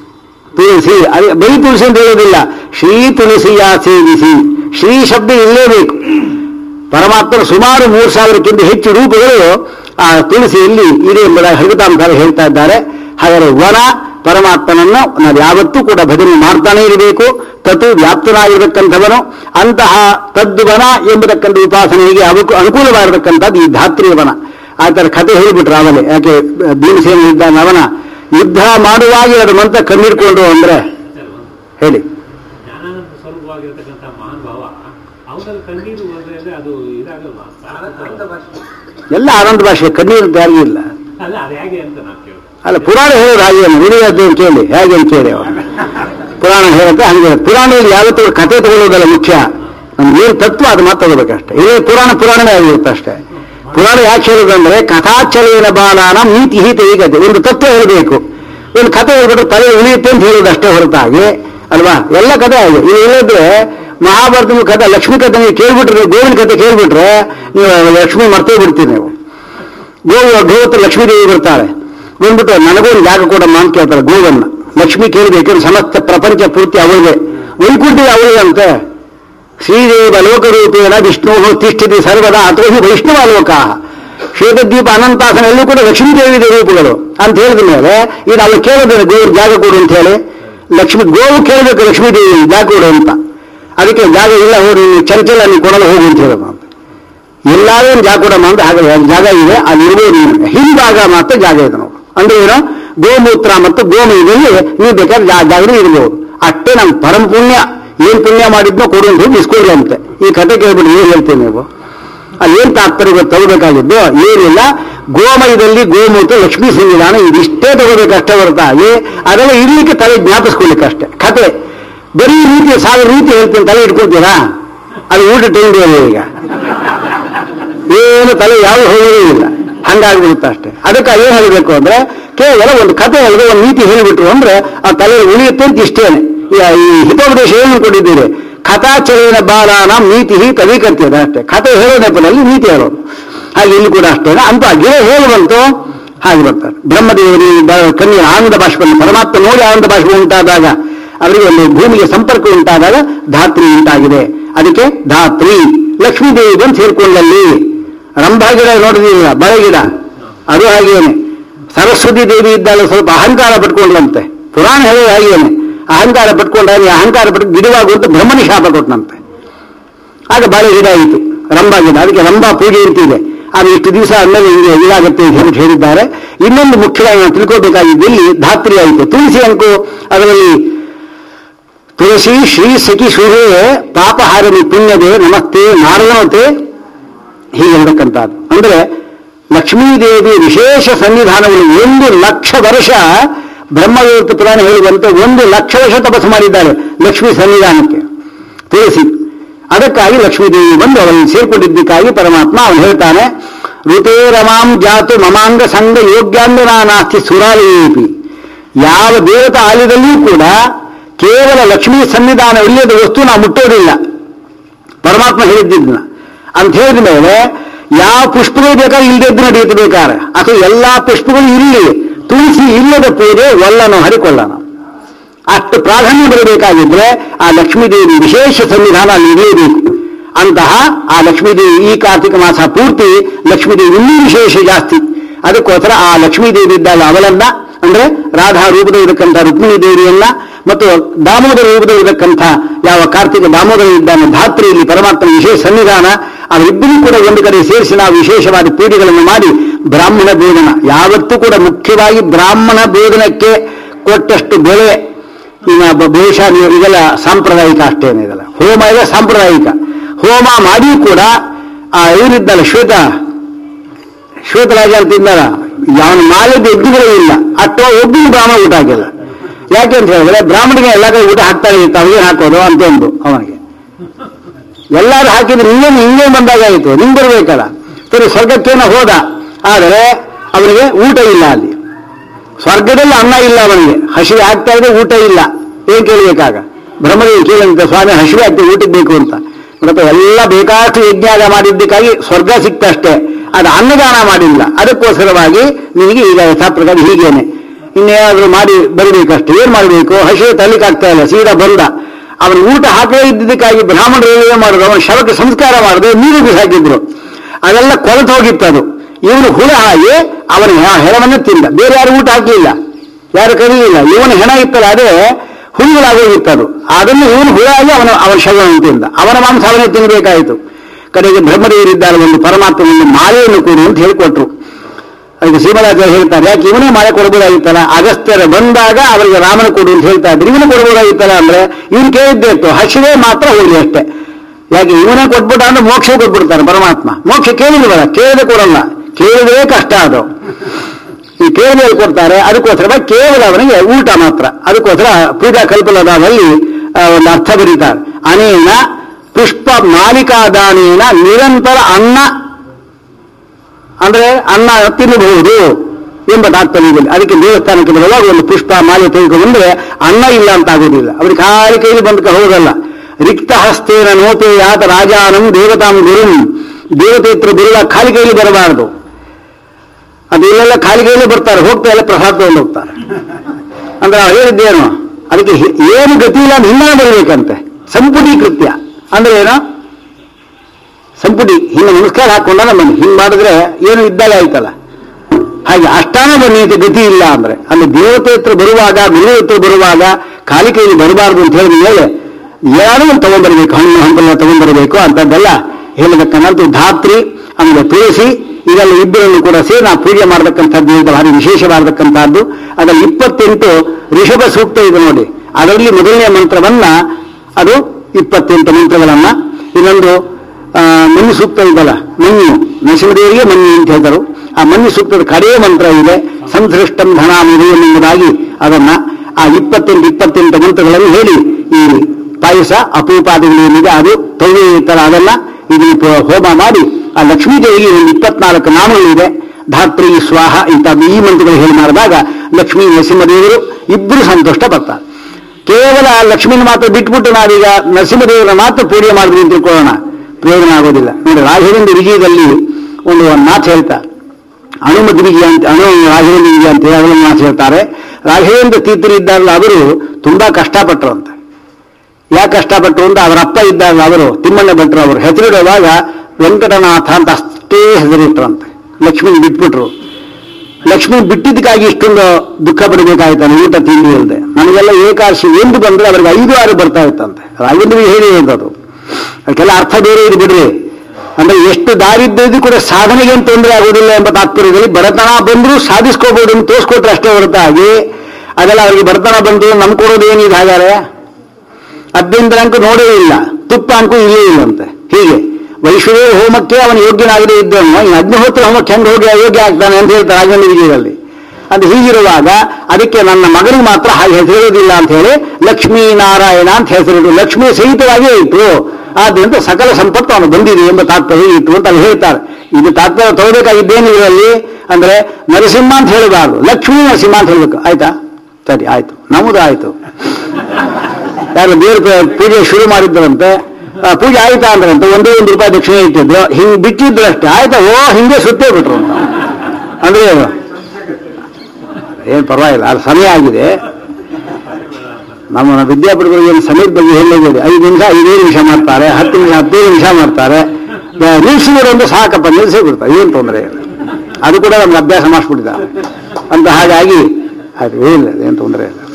ತುಳಸಿ ಅದೇ ಬರೀ ತುಳಸಿ ಅಂತ ಹೇಳೋದಿಲ್ಲ ಶ್ರೀ ತುಳಸಿಯ ಸೇವಿಸಿ ಶ್ರೀ ಶಬ್ದ ಇರಲೇಬೇಕು ಪರಮಾತ್ಮನ ಸುಮಾರು ಮೂರು ಸಾವಿರಕ್ಕಿಂತ ಹೆಚ್ಚು ರೂಪಗಳು ಆ ತುಳಸಿಯಲ್ಲಿ ಇದೆ ಎಂಬುದಾಗಿ ಹರಿತಾಂತರ ಹೇಳ್ತಾ ಇದ್ದಾರೆ ಹಾಗಾದರೆ ವನ ಪರಮಾತ್ಮನನ್ನು ನಾವು ಯಾವತ್ತೂ ಕೂಡ ಭಜನೆ ಮಾಡ್ತಾನೆ ಇರಬೇಕು ತತು ವ್ಯಾಪ್ತನಾಗಿರತಕ್ಕಂಥವನು ಅಂತಹ ತದ್ವನ ಎಂಬತಕ್ಕಂಥ ಉಪಾಸನೆಗೆ ಅವಕ್ಕೂ ಅನುಕೂಲವಾಗಿರತಕ್ಕಂಥದ್ದು ಈ ಧಾತ್ರಿಯ ವನ ಆ ಥರ ಕಥೆ ಹೇಳಿಬಿಟ್ರು ಅವನೇ ಯಾಕೆ ಭೀಮಸೇನ ಇದ್ದಾನೆ ಅವನ ಯುದ್ಧ ಮಾಡುವಾಗ ಎರಡು ಮಂತ್ರ ಕಣ್ಣಿಡ್ಕೊಂಡು ಅಂದ್ರೆ ಹೇಳಿ ಜ್ಞಾನಾನಂದ ಸ್ವರೂಪವಾಗಿರ್ತಕ್ಕಂಥ ಮಹಾನ್ ಭಾವ ಅವನಲ್ಲಿ ಕಣ್ಣೀರು ಬಂದ್ರೆ ಅಂದ್ರೆ ಅದು ಇದಾಗಲ್ವಾ ಎಲ್ಲ ಆನಂದ ಭಾಷೆ ಕಣ್ಣೀರು ಅಂತ ಯಾರಿಗೂ ಇಲ್ಲ ಅಲ್ಲ ಅದು ಹೇಗೆ ಅಂತ ನಾವು ಕೇಳೋದು ಅಲ್ಲ ಪುರಾಣ ಹೇಳೋದು ಹಾಗೆ ಉಳಿಯೋದು ಅಂತ ಕೇಳಿ ಹೇಗೆ ಅಂತ ಕೇಳಿ ಅವರು ಪುರಾಣ ಹೇಳುತ್ತೆ ಹಂಗೆ ಪುರಾಣದಲ್ಲಿ ಯಾವತ್ತೂ ಕಥೆ ತಗೊಳ್ಳೋದಲ್ಲ ಮುಖ್ಯ ನಮ್ಗೆ ಏನು ತತ್ವ ಅದು ಮಾತ್ರ ತಗೋಬೇಕಷ್ಟೇ ಇದೇ ಪುರಾಣ ಪುರಾಣವೇ ಆಗಿರುತ್ತೆ ಅಷ್ಟೇ ಪುರಾಣ ಯಾಕೆ ಹೇಳೋದಂದ್ರೆ ಕಥಾಚಲೇನ ಬಾಲಾನ ನೀತಿ ಹೀತ ಹೀಗತೆ ಒಂದು ತತ್ವ ಹೇಳಬೇಕು ಒಂದು ಕಥೆ ಹೇಳ್ಬಿಟ್ರೆ ತಲೆ ಉಳಿಯುತ್ತೆ ಅಂತ ಹೇಳೋದು ಅಷ್ಟೇ ಹೊರತಾಗಿ ಅಲ್ವಾ ಎಲ್ಲ ಕಥೆ ಆಗಿದೆ ಇದು ಹೇಳಿದ್ರೆ ಮಹಾಭಾರತದ ಕಥೆ ಲಕ್ಷ್ಮೀ ಕಥೆ ನೀವು ಕೇಳ್ಬಿಟ್ರೆ ಗೋವಿನ ಕಥೆ ಕೇಳ್ಬಿಟ್ರೆ ನೀವು ಲಕ್ಷ್ಮಿ ಮರ್ತೇ ಬಿಡ್ತೀರಿ ನೀವು ಗೋವು ಗೋವತ್ತು ಲಕ್ಷ್ಮೀ ದೇವಿ ಬರ್ತಾಳೆ ಬಂದ್ಬಿಟ್ಟು ನನಗೊಂದು ಜಾಗ ಕೊಡಮ್ಮ ಅಂತ ಕೇಳ್ತಾರೆ ಗೋವನ್ನ ಲಕ್ಷ್ಮಿ ಕೇಳಬೇಕು ಸಮಸ್ತ ಪ್ರಪಂಚ ಪೂರ್ತಿ ಅವಳಿಗೆ ವೈಕುಂಠಿ ಅವಳಿಗೆ ಅಂತೆ ಶ್ರೀದೇವ ಲೋಕರೂಪೇಣ ವಿಷ್ಣು ತಿಷ್ಠಿತಿ ಸರ್ವದಾ ಅಥವಾ ಹಿ ವೈಷ್ಣವ ಲೋಕ ಶ್ವೇತದ್ವೀಪ ಅನಂತಾಸನೆಲ್ಲೂ ಕೂಡ ಲಕ್ಷ್ಮೀ ದೇವಿ ರೂಪಗಳು ಅಂತ ಹೇಳಿದ ಮೇಲೆ ಈಗ ಅವಳು ಕೇಳಿದ್ರೆ ಗೋವು ಜಾಗ ಕೊಡು ಅಂತ ಹೇಳಿ ಲಕ್ಷ್ಮಿ ಗೋವು ಕೇಳಬೇಕು ಲಕ್ಷ್ಮೀ ದೇವಿ ಜಾಗ ಕೊಡು ಅಂತ ಅದಕ್ಕೆ ಜಾಗ ಇಲ್ಲ ಹೋಗಿ ನೀನು ಚಂಚಲ ನೀನು ಕೊಡಲು ಹೋಗು ಅಂತ ಹೇಳಿದ ಎಲ್ಲಾದ್ರೂ ಒಂದು ಜಾಗ ಕೊಡಮ್ಮ ಅಂತ ಹಾಗೆ ಒಂದು ಜಾಗ ಇದೆ ಅಲ್ಲಿ ಇರ್ಬೋದು ನಿಮಗೆ ಹಿಂಭಾಗ ಮಾತ್ರ ಜಾಗ ಇದೆ ನಾವು ಅಂದ್ರೆ ಏನು ಗೋಮೂತ್ರ ಮತ್ತು ಗೋಮಯದಲ್ಲಿ ನೀವು ಬೇಕಾದ್ರೆ ಜಾ ಜಾಗದಲ್ಲಿ ಇರ್ಬೋದು ಅಷ್ಟೇ ನಮ್ಮ ಪರಮ ಪುಣ್ಯ ಏನ್ ಪುಣ್ಯ ಮಾಡಿದ್ನೋ ಕೊಡು ಅಂತ ಹೇಳಿ ಇಸ್ಕೊಳ್ಳಿ ಅಂತೆ ಈ ಕತೆ ಕೇಳ್ಬಿಟ್ಟು ಏನ್ ಹೇಳ್ತೀವಿ ನೀವು ಅಲ್ಲಿ ಏನ್ ತಾತ್ಪರ್ಯ ತಗೋಬೇಕಾಗಿದ್ದು ಏನಿಲ್ಲ ಗೋಮಯದಲ್ಲಿ ಗೋಮೂತ್ರ ಲಕ್ಷ್ಮೀ ಸನ್ನಿಧಾನ ಇದಿಷ್ಟೇ ತಗೋಬೇಕಷ್ಟೇ ಹೊರತಾಗಿ ಅದೆಲ್ಲ ಇರ್ಲಿಕ್ಕೆ ತಲೆ ಜ್ಞಾಪಿಸ್ಕೊಳ್ಳಿಕ್ಕೆ ಅಷ್ಟೇ ಕತೆ ಬರೀ ರೀತಿ ಸಾವಿರ ರೀತಿ ಹೇಳ್ತೀನಿ ತಲೆ ಇಟ್ಕೊಳ್ತೀರಾ ಅದು ಊಟ ಟೈಮ್ ಈಗ ಏನು ತಲೆ ಯಾವ ಹೋಗೋದೇ ಇಲ್ಲ ಹಂಗಾಗ್ಬಿಡುತ್ತೆ ಅಷ್ಟೇ ಅದಕ್ಕೆ ಏನ್ ಹೇಳಬೇಕು ಅಂದ್ರೆ ಕೇವಲ ಒಂದು ಕಥೆ ಹೇಳಿದ್ರೆ ಒಂದು ನೀತಿ ಹೇಳಿಬಿಟ್ರು ಅಂದ್ರೆ ಆ ತಲೆಯಲ್ಲಿ ಉಳಿಯುತ್ತೆ ಅಂತ ಇಷ್ಟೇನೆ ಈ- ಈ ಹಿತೋಪದೇಶ ಏನು ಕೊಟ್ಟಿದ್ದೀರಿ ಕಥಾಚಲನ ಬಾಲಾನ ನೀತಿ ತದೀಕರ್ತಿದೆ ಅಷ್ಟೇ ಕಥೆ ಹೇಳೋ ನೆಪದಲ್ಲಿ ನೀತಿ ಹೇಳೋದು ಹಾಗೆ ಇಲ್ಲಿ ಕೂಡ ಅಷ್ಟೇ ಅಂತ ಆ ಗಿಡ ಹೇಗೆ ಬಂತು ಹಾಗೆ ಬರ್ತಾರೆ ಬ್ರಹ್ಮದೇವರಿಗೆ ಬ- ಕಣ್ಣಿನ ಆನಂದ ಬಾಷ್ಪ ಪರಮಾತ್ಮ ನೋಡಿ ಆನಂದ ಬಾಷ್ಪ ಉಂಟಾದಾಗ ಅವರಿಗೆ ಒಂದು ಭೂಮಿಗೆ ಸಂಪರ್ಕ ಉಂಟಾದಾಗ ಧಾತ್ರಿ ಉಂಟಾಗಿದೆ ಅದಕ್ಕೆ ಧಾತ್ರಿ ಲಕ್ಷ್ಮೀ ದೇವಿ ಬಂದು ಸೇರ್ಕೊಂಡಲ್ಲಿ ರಂಭಾ ಗಿಡ ನೋಡಿದಿಲ್ಲ ಬಳೆ ಗಿಡ ಅದು ಹಾಗೇನೆ ಸರಸ್ವತಿ ದೇವಿ ಇದ್ದಾಗ ಸ್ವಲ್ಪ ಅಹಂಕಾರ ಪಟ್ಕೊಂಡ್ಲಂತೆ ಪುರಾಣ ಹೇಳೋದು ಹಾಗೇನೆ ಅಹಂಕಾರ ಪಟ್ಕೊಂಡಾಗ ಈ ಅಹಂಕಾರ ಪಟ್ಟು ಗಿಡವಾಗುವಂತ ಬ್ರಹ್ಮನ ಶಾಪ ಕೊಟ್ಟನಂತೆ ಆಗ ಬಾಳೆ ಗಿಡ ಆಯಿತು ರಂಭಾ ಗಿಡ ಅದಕ್ಕೆ ರಂಭಾ ಪೂಜೆ ಅಂತಿದೆ ಅದು ಇಷ್ಟು ದಿವಸ ಆದ್ಮೇಲೆ ಹಿಂಗೆ ಇದಾಗುತ್ತೆ ಅಂತ ಹೇಳ್ಬಿಟ್ಟು ಹೇಳಿದ್ದಾರೆ ಇನ್ನೊಂದು ಮುಖ್ಯವಾಗಿ ನಾವು ತಿಳ್ಕೋಬೇಕಾಗಿದ್ದು ಇಲ್ಲಿ ಧಾತ್ರಿ ಆಯಿತು ತುಳಸಿ ಅಂಕು ಅದರಲ್ಲಿ ತುಳಸಿ ಶ್ರೀ ಸಖಿ ಸೂರ್ಯ ಪಾಪಹಾರನಿ ಪುಣ್ಯದೆ ನಮಸ್ತೆ ನಾರಾಯಣತೆ ಹೀಗೆ ಹೇಳ್ತಕ್ಕಂಥದ್ದು ಅಂದ್ರೆ ಲಕ್ಷ್ಮೀದೇವಿ ವಿಶೇಷ ಸನ್ನಿಧಾನಗಳು ಒಂದು ಲಕ್ಷ ವರ್ಷ ಬ್ರಹ್ಮವೇತ್ತ ಪುರಾಣ ಹೇಳುವಂತೆ ಒಂದು ಲಕ್ಷ ವರ್ಷ ತಪಸ್ಸು ಮಾಡಿದ್ದಾರೆ ಲಕ್ಷ್ಮೀ ಸನ್ನಿಧಾನಕ್ಕೆ ತುಳಸಿ ಅದಕ್ಕಾಗಿ ಲಕ್ಷ್ಮೀದೇವಿ ಬಂದು ಅವರಲ್ಲಿ ಸೇರ್ಕೊಂಡಿದ್ದಕ್ಕಾಗಿ ಪರಮಾತ್ಮ ಅವನು ಹೇಳ್ತಾನೆ ಋತೇ ರಮಾಂ ಜಾತು ಮಮಾಂಗ ಸಂಘ ಯೋಗ್ಯಾಂಗನ ನಾಸ್ತಿ ಸುರಾಲೇಪಿ ಯಾವ ದೇವತಾ ಆಲಯದಲ್ಲಿಯೂ ಕೂಡ ಕೇವಲ ಲಕ್ಷ್ಮೀ ಸನ್ನಿಧಾನ ಇಲ್ಲದ ವಸ್ತು ನಾವು ಮುಟ್ಟೋದಿಲ್ಲ ಪರಮಾತ್ಮ ಹೇಳಿದ್ದನ್ನ ಅಂತ ಹೇಳಿದ ಮೇಲೆ ಯಾವ ಪುಷ್ಪಗಳು ಬೇಕಾದ್ರೆ ಇಲ್ಲದೆ ನಡೆಯುತ್ತೆ ಬೇಕಾದ್ರೆ ಅಥವಾ ಎಲ್ಲಾ ಪುಷ್ಪಗಳು ಇರಲಿ ತುಳಸಿ ಇಲ್ಲದ ಪೂಜೆ ಒಲ್ಲನು ಹರಿಕೊಳ್ಳನು ಅಷ್ಟು ಪ್ರಾಧಾನ್ಯ ಬರಬೇಕಾಗಿದ್ರೆ ಆ ಲಕ್ಷ್ಮೀದೇವಿ ವಿಶೇಷ ಸನ್ನಿಧಾನ ಅಲ್ಲಿ ಇರಲೇಬೇಕು ಅಂತಹ ಆ ಲಕ್ಷ್ಮೀದೇವಿ ಈ ಕಾರ್ತಿಕ ಮಾಸ ಪೂರ್ತಿ ಲಕ್ಷ್ಮೀದೇವಿ ಇನ್ನೂ ವಿಶೇಷ ಜಾಸ್ತಿ ಅದಕ್ಕೋಸ್ಕರ ಆ ಲಕ್ಷ್ಮೀದೇವಿ ಇದ್ದಾಗ ಅವಳನ್ನ ಅಂದ್ರೆ ರಾಧಾ ರೂಪದಲ್ಲಿರತಕ್ಕಂಥ ರುಕ್ಮಿಣಿ ದೇವಿಯನ್ನ ಮತ್ತು ದಾಮೋದರ ರೂಪದಲ್ಲಿರತಕ್ಕಂಥ ಯಾವ ಕಾರ್ತಿಕ ದಾಮೋದರ ಇದ್ದಾನೆ ಧಾತ್ರಿಯಲ್ಲಿ ಪರಮಾತ್ಮನ ವಿಶೇಷ ಸನ್ನಿಧಾನ ಅವರಿಬ್ಬರೂ ಕೂಡ ಒಂದು ಕಡೆ ಸೇರಿಸಿ ನಾವು ವಿಶೇಷವಾದ ಪೂಜೆಗಳನ್ನು ಮಾಡಿ ಬ್ರಾಹ್ಮಣ ಭೋಜನ ಯಾವತ್ತೂ ಕೂಡ ಮುಖ್ಯವಾಗಿ ಬ್ರಾಹ್ಮಣ ಭೋಜನಕ್ಕೆ ಕೊಟ್ಟಷ್ಟು ಬೆಲೆ ಈಗ ಬ- ಬಹುಶಃ ನೀವು ಇದೆಲ್ಲ ಸಾಂಪ್ರದಾಯಿಕ ಅಷ್ಟೇನೆ ಇದೆಲ್ಲ ಹೋಮ ಇದೆ ಸಾಂಪ್ರದಾಯಿಕ ಹೋಮ ಮಾಡಿಯೂ ಕೂಡ ಆ ಇವರಿದ್ದಲ್ಲ ಶ್ವೇತ ಶ್ವೇತರಾಜ ಅಂತ ಇದ್ದಾರ ಅವನ ಮಾಲೆದ್ದು ಎದ್ದುಗಳೇ ಇಲ್ಲ ಅಥವಾ ಒಬ್ಬರು ಬ್ರಾಹ್ಮಣ ಊಟ ಹಾಕಿಲ್ಲ ಯಾಕೆ ಅಂತ ಹೇಳಿದ್ರೆ ಬ್ರಾಹ್ಮಣಿಗೆ ಎಲ್ಲ ಕಡೆ ಊಟ ಹಾಕ್ತಾರೆ ಇತ್ತು ಅವ್ರಿಗೆ ಹಾಕೋದು ಅಂತ ಒಂದು ಅವನಿಗೆ ಎಲ್ಲರೂ ಹಾಕಿದ್ರೆ ನಿಂಗೇನು ಹಿಂಗೆ ಬಂದಾಗಾಯಿತು ನಿಂಗೆ ಬರ್ಬೇಕಲ್ಲ ಸರಿ ಸ್ವರ್ಗಕ್ಕೇನ ಹೋದ ಆದರೆ ಅವನಿಗೆ ಊಟ ಇಲ್ಲ ಅಲ್ಲಿ ಸ್ವರ್ಗದಲ್ಲಿ ಅನ್ನ ಇಲ್ಲ ಅವನಿಗೆ ಹಸಿವೆ ಆಗ್ತಾ ಇದೆ ಊಟ ಇಲ್ಲ ಏನ್ ಕೇಳಬೇಕಾಗ ಬ್ರಹ್ಮದೇವಿ ಕೇಳಿದಂತೆ ಸ್ವಾಮಿ ಹಸಿವೆ ಆಗ್ತದೆ ಊಟಕ್ಕೆ ಬೇಕು ಅಂತ ಮತ್ತೆ ಎಲ್ಲ ಬೇಕಾಷ್ಟು ಯಜ್ಞಾಗ ಮಾಡಿದ್ದಕ್ಕಾಗಿ ಸ್ವರ್ಗ ಸಿಕ್ತಷ್ಟೇ ಅದು ಅನ್ನದಾನ ಮಾಡಿಲ್ಲ ಅದಕ್ಕೋಸ್ಕರವಾಗಿ ನಿನಗೆ ಈಗ ಯಥಾಪ್ರಕಾರ ಹೀಗೇನೆ ಇನ್ನೇನಾದ್ರೂ ಮಾಡಿ ಬರಬೇಕಷ್ಟೇ ಏನ್ ಮಾಡಬೇಕು ಹಸಿವೆ ತಲಿಕಾಗ್ತಾ ಇಲ್ಲ ಸೀದಾ ಬಂದ ಅವನು ಊಟ ಹಾಕದೇ ಇದ್ದಿದ್ದಕ್ಕಾಗಿ ಬ್ರಾಹ್ಮಣರು ಏನು ಮಾಡಿದ್ರು ಅವನ ಶವಕ್ಕೆ ಸಂಸ್ಕಾರ ಮಾಡಿದ್ರು ನೀರು ಬಿಸಾಕಿದ್ರು ಅದೆಲ್ಲ ಕೊಳತು ಹೋಗಿತ್ತು ಅದು ಇವನು ಹುಳ ಹಾಗೆ ಅವನ ಹೆ- ಹೆಣವನ್ನು ತಿಂದ ಬೇರೆ ಯಾರು ಊಟ ಹಾಕಲಿಲ್ಲ ಯಾರು ಕರೀಲಿಲ್ಲ ಇವನ ಹೆಣ ಇತ್ತಲ್ಲ ಅದೇ ಹುಳುಗಳಾಗೋಗಿತ್ತು ಅದು ಅದನ್ನು ಇವನು ಹುಳ ಆಗಿ ಅವನ ಅವನ ಶವವನ್ನು ತಿಂದ ಅವನ ಮಾಂಸ ಅವನೇ ತಿನ್ನಬೇಕಾಯಿತು ಕಡೆಗೆ ಬ್ರಹ್ಮದೇವರಿದ್ದಾರೆ ಒಂದು ಪರಮಾತ್ಮ ಒಂದು ಮಾಲೆಯನ್ನು ಕೊಡು ಅಂತ ಹೇಳಿಕೊಟ್ರು ಅದಕ್ಕೆ ಶ್ರೀಮದಾಚಾರ್ಯ ಹೇಳ್ತಾರೆ ಯಾಕೆ ಇವನೇ ಮಾಲೆ ಕೊಡ್ಬೋದಾಗಿತ್ತಲ್ಲ ಅಗಸ್ತ್ಯರ ಬಂದಾಗ ಅವರಿಗೆ ರಾಮನ ಕೊಡು ಅಂತ ಹೇಳ್ತಾ ಇದ್ರು ಇವನು ಕೊಡ್ಬೋದಾಗಿತ್ತಲ್ಲ ಅಂದ್ರೆ ಇವನು ಕೇಳಿದ್ದೇ ಇತ್ತು ಹಸಿವೆ ಮಾತ್ರ ಹೋಗ್ಲಿ ಅಷ್ಟೇ ಯಾಕೆ ಇವನೇ ಕೊಟ್ಬಿಟ್ಟ ಅಂದ್ರೆ ಮೋಕ್ಷ ಕೊಟ್ಬಿಡ್ತಾನೆ ಪರಮಾತ್ಮ ಮೋಕ್ಷ ಕೇಳಿಲ್ವಲ್ಲ ಕೇಳಿದ್ರೆ ಕೊಡಲ್ಲ ಕೇಳಿದ್ರೆ ಕಷ್ಟ ಅದು ಈ ಕೇಳಿದ್ರೆ ಕೊಡ್ತಾರೆ ಅದಕ್ಕೋಸ್ಕರ ಕೇವಲ ಅವನಿಗೆ ಊಟ ಮಾತ್ರ ಅದಕ್ಕೋಸ್ಕರ ಪೂಜಾ ಕಲ್ಪಲದಲ್ಲಿ ಆ, ಒಂದು ಅರ್ಥ ಬರೀತಾರೆ ಅನೇನ ಪುಷ್ಪ ಮಾಲಿಕಾದಾನೇನ ನಿರಂತರ ಅನ್ನ ಅಂದ್ರೆ ಅನ್ನ ತಿನ್ನಬಹುದು ಎಂಬ ತಾತ್ಪರ್ಯದಲ್ಲಿ ಅದಕ್ಕೆ ದೇವಸ್ಥಾನಕ್ಕೆ ಬರುವಾಗ ಒಂದು ಪುಷ್ಪ ಮಾಲೆ ತೆಗೆದುಕೊಂಡ್ರೆ ಅನ್ನ ಇಲ್ಲ ಅಂತ ಆಗುದಿಲ್ಲ ಅವ್ರಿಗೆ ಖಾಲಿ ಕೈಲಿ ಬಂದಕ್ಕೆ ಹೋಗಲ್ಲ ರಿಕ್ತ ಹಸ್ತೇನ ನೋತೆ ಯಾತ ರಾಜಾನಂ ದೇವತಾಂ ಗುರುಂ ದೇವತೆ ಹತ್ರ ಬರುವ ಖಾಲಿ ಕೈಲಿ ಬರಬಾರದು ಅದು ಇಲ್ಲೆಲ್ಲ ಖಾಲಿ ಕೈಲಿ ಬರ್ತಾರೆ ಹೋಗ್ತಾ ಎಲ್ಲ ಪ್ರಸಾದ ತಗೊಂಡು ಹೋಗ್ತಾರೆ ಅಂದ್ರೆ ಅವ್ರು ಹೇಳಿದ್ದೇನು ಅದಕ್ಕೆ ಹಿ- ಏನು ಗತಿ ಇಲ್ಲ ಅಂತ ಹಿಂದೆ ಬರಬೇಕಂತೆ ಸಂಪುಟಿ ಕೃತ್ಯ ಅಂದ್ರೆ ಏನು ಸಂಪುಟಿ ಹಿಂಗೆ ನಮಸ್ಕಾರ ಹಾಕೊಂಡ ಬನ್ನಿ ಹಿಂಗ್ ಮಾಡಿದ್ರೆ ಏನು ಇದ್ದಾಗ ಆಯ್ತಲ್ಲ ಹಾಗೆ ಅಷ್ಟಾನ ಬನ್ನಿ ಅಂತ ಗತಿ ಇಲ್ಲ ಅಂದ್ರೆ ಅಲ್ಲಿ ದೇವತೆ ಹತ್ರ ಬರುವಾಗ ಗುರು ಹತ್ರ ಬರುವಾಗ ಖಾಲಿ ಕೈಲಿ ಬರಬಾರ್ದು ಅಂತ ಹೇಳಿದ ಮೇಲೆ ಯಾರು ಒಂದು ತಗೊಂಡ್ಬರ್ಬೇಕು ಹಣ್ಣು ಹಂಪಲ್ಲ ತಗೊಂಡ್ಬರ್ಬೇಕು ಅಂತದ್ದೆಲ್ಲ ಹೇಳಬೇಕನ್ನಂತೂ ಧಾತ್ರಿ ಆಮೇಲೆ ತುಳಸಿ ಇದೆಲ್ಲ ಇಬ್ಬರನ್ನು ಕೂಡ ಸೇರಿ ನಾವು ಪೂಜೆ ಮಾಡತಕ್ಕಂಥದ್ದು ಇದು ಭಾರಿ ವಿಶೇಷವಾದಕ್ಕಂಥದ್ದು ಅದರಲ್ಲಿ ಇಪ್ಪತ್ತೆಂಟು ಋಷಭ ಸೂಕ್ತ ಇದೆ ನೋಡಿ ಅದರಲ್ಲಿ ಮೊದಲನೇ ಮಂತ್ರವನ್ನ ಅದು ಇಪ್ಪತ್ತೆಂಟು ಮಂತ್ರಗಳನ್ನ ಇನ್ನೊಂದು ಆ, ಮಣ್ಣು ಸೂಕ್ತ ಇದಲ್ಲ ಮಣ್ಣು ನರಸಿಂಹದೇವರಿಗೆ ಮಣ್ಣು ಅಂತ ಹೇಳ್ತಾರೆ ಆ ಮಣ್ಣು ಸೂಕ್ತದ ಕಡೆಯ ಮಂತ್ರ ಇದೆ ಸಂಸೃಷ್ಟಂ ಧನಾಮಿದೆ ಎನ್ನುವುದಾಗಿ ಅದನ್ನ ಆ ಇಪ್ಪತ್ತೆಂಟು ಇಪ್ಪತ್ತೆಂಟು ಮಂತ್ರಗಳನ್ನು ಹೇಳಿ ಈ ಪಾಯಸ ಅಪೂಪಾದಿಗಳು ಏನಿದೆ ಅದು ತೌವೆ ತರ ಅದನ್ನ ಇದನ್ನು ಪ- ಹೋಮ ಮಾಡಿ ಆ ಲಕ್ಷ್ಮೀ ದೇವಿಗೆ ಒಂದು ಇಪ್ಪತ್ನಾಲ್ಕು ನಾಮಗಳಿದೆ ಧಾತ್ರಿ ಸ್ವಾಹ ಇಂಥದ್ದು ಈ ಮಂತ್ರಗಳು ಹೇಳಿ ಮಾಡಿದಾಗ ಲಕ್ಷ್ಮೀ ನರಸಿಂಹದೇವರು ಇಬ್ಬರು ಸಂತುಷ್ಟ ಬರ್ತಾರೆ ಕೇವಲ ಲಕ್ಷ್ಮೀನ ಮಾತ್ರ ಬಿಟ್ಬಿಟ್ಟು ನಾವೀಗ ನರಸಿಂಹದೇವರ ಮಾತ್ರ ಪೂಜೆ ಮಾಡಿದ್ವಿ ಅಂತ ತಿಳ್ಕೊಳ್ಳೋಣ ಪ್ರಯೋಜನ ಆಗೋದಿಲ್ಲ ನೋಡಿ ರಾಘವೇಂದ್ರ ವಿಜಯದಲ್ಲಿ ಒಂದು ಮಾತು ಹೇಳ್ತಾ ಅನುಮತಿ ವಿಜಯ ಅಂತ ಅಣು ರಾಘವೇಂದ್ರ ವಿಜಯ ಅಂತ ಹೇಳಿ ಅದನ್ನು ಮಾತು ಹೇಳ್ತಾರೆ ರಾಘವೇಂದ್ರ ತೀರ್ಥರಿದ್ದಾರಲ್ಲ ಅವರು ತುಂಬಾ ಕಷ್ಟಪಟ್ಟರಂತೆ ಯಾಕೆ ಕಷ್ಟಪಟ್ಟರು ಅಂತ ಅವರ ಅಪ್ಪ ಇದ್ದಾಗ ಅವರು ತಿಮ್ಮಣ್ಣ ಭಟ್ರು ಅವರು ಹೆಸರಿಡುವಾಗ ವೆಂಕಟನಾಥ ಅಂತ ಅಷ್ಟೇ ಹೆಸರಿಟ್ರಂತೆ ಲಕ್ಷ್ಮೀ ಬಿಟ್ಬಿಟ್ರು ಲಕ್ಷ್ಮಿ ಬಿಟ್ಟಿದ್ದಕ್ಕಾಗಿ ಇಷ್ಟೊಂದು ದುಃಖ ಪಡಬೇಕಾಯ್ತಾನೆ ಊಟ ತಿಂಡಿ ಇಲ್ಲದೆ ನಮಗೆಲ್ಲ ಏಕಾದಶಿ ಎಂದು ಬಂದ್ರೆ ಅವ್ರಿಗೆ ಐದು ಆರು ಬರ್ತಾ ಇತ್ತಂತೆ ರಾಘವೇಂದ್ರ ಹೇಳಿ ಅದು ಅದಕ್ಕೆಲ್ಲ ಅರ್ಥ ಬೇರೆ ಇದು ಬಿಡ್ರಿ ಅಂದ್ರೆ ಎಷ್ಟು ದಾರಿದ್ದು ಕೂಡ ಸಾಧನೆಗೆ ಏನು ತೊಂದರೆ ಆಗೋದಿಲ್ಲ ಎಂಬ ತಾತ್ಪರ್ಯದಲ್ಲಿ ಬಡತನ ಬಂದರೂ ಸಾಧಿಸ್ಕೋಬಹುದು ಅಂತ ತೋರಿಸ್ಕೊಟ್ರೆ ಅಷ್ಟೇ ಹೊರತಾಗಿ ಅದೆಲ್ಲ ಅವರಿಗೆ ಬಡತನ ಬಂದು ನಮ್ ಕೊಡೋದು ಏನಿದೆ ಹಾಗಾದ್ರೆ ಅಭ್ಯಂತರ ಅಂಕು ನೋಡೇ ಇಲ್ಲ ತುಪ್ಪ ಅಂಕು ಇಲ್ಲೇ ಇಲ್ಲಂತೆ ಹೀಗೆ ವೈಶ್ವದೇವ ಹೋಮಕ್ಕೆ ಅವನು ಯೋಗ್ಯನಾಗದೇ ಇದ್ದವನು ಇನ್ನು ಅಗ್ನಿಹೋತ್ರ ಹೋಮಕ್ಕೆ ಹೆಂಗೆ ಹೋಗಿ ಅಯೋಗ್ಯ ಆಗ್ತಾನೆ ಅಂತ ಹೇಳ್ತಾರೆ ರಾಜನ ವಿಜಯದಲ್ಲಿ ಅದು ಹೀಗಿರುವಾಗ ಅದಕ್ಕೆ ನನ್ನ ಮಗನಿಗೆ ಮಾತ್ರ ಹಾಗೆ ಹೆಸರಿರೋದಿಲ್ಲ ಅಂತ ಹೇಳಿ ಲಕ್ಷ್ಮೀನಾರಾಯಣ ಅಂತ ಹೆಸರಿಡು ಲಕ್ಷ್ಮೀ ಸಹಿತವಾಗಿಯೇ ಇಟ್ಟು ಆದ್ರಿಂದ ಸಕಲ ಸಂಪತ್ತು ಅವನು ಬಂದಿದೆ ಎಂಬ ತಾತ್ಪರ್ಯ ಇಟ್ಟು ಅಂತ ಅಲ್ಲಿ ಹೇಳ್ತಾರೆ ಇದು ತಾತ್ಪರ್ಯ ತಗೋಬೇಕಾಗಿದ್ದೇನು ಇದರಲ್ಲಿ ಅಂದ್ರೆ ನರಸಿಂಹ ಅಂತ ಹೇಳಬಾರ್ದು ಲಕ್ಷ್ಮೀ ನರಸಿಂಹ ಅಂತ ಹೇಳ್ಬೇಕು ಆಯ್ತಾ ಸರಿ ಆಯ್ತು ನಮ್ಮದು ಆಯ್ತು ಯಾರು ದೇವ್ರ ಪೂ- ಪೂಜೆ ಶುರು ಮಾಡಿದ್ರಂತೆ ಆ, ಪೂಜೆ ಆಯ್ತಾ ಅಂದ್ರಂತೆ ಒಂದೇ ಒಂದು ರೂಪಾಯಿ ದಕ್ಷಿಣೆ ಇಟ್ಟಿದ್ರು ಹಿಂಗ್ ಬಿಟ್ಟಿದ್ರು ಅಷ್ಟೇ ಆಯ್ತಾ ಓ ಹಿಂಗೆ ಸುತ್ತೇ ಬಿಟ್ರು ಅಂತ ಅಂದ್ರೆ ಏನು ಏನ್ ಪರವಾಗಿಲ್ಲ ಅದು ಸಮಯ ಆಗಿದೆ ನಮ್ಮ ವಿದ್ಯಾಪೀಠಗಳಿಗೆ ಏನು ಸಮಯದ ಬಗ್ಗೆ ಹೇಳಿದ್ದೇವೆ ಐದು ನಿಮಿಷ ಐದೈದು ನಿಮಿಷ ಮಾಡ್ತಾರೆ ಹತ್ತು ನಿಮಿಷ ಹದಿನೈದು ನಿಮಿಷ ಮಾಡ್ತಾರೆ ಬ- ನಿಲ್ಸಿದ್ರು ಒಂದು ಸಾಕಪ್ಪ ನಿಲ್ಸೇ ಬಿಡ್ತಾರೆ ಏನು ತೊಂದರೆ ಇಲ್ಲ ಅದು ಕೂಡ ನಮ್ಗೆ ಅಭ್ಯಾಸ ಮಾಡಿಸ್ಬಿಟ್ಟಿದ್ದಾರೆ ಅಂತ ಹಾಗಾಗಿ ಅದು ಏನಿಲ್ಲ ಏನು ತೊಂದರೆ ಇಲ್ಲ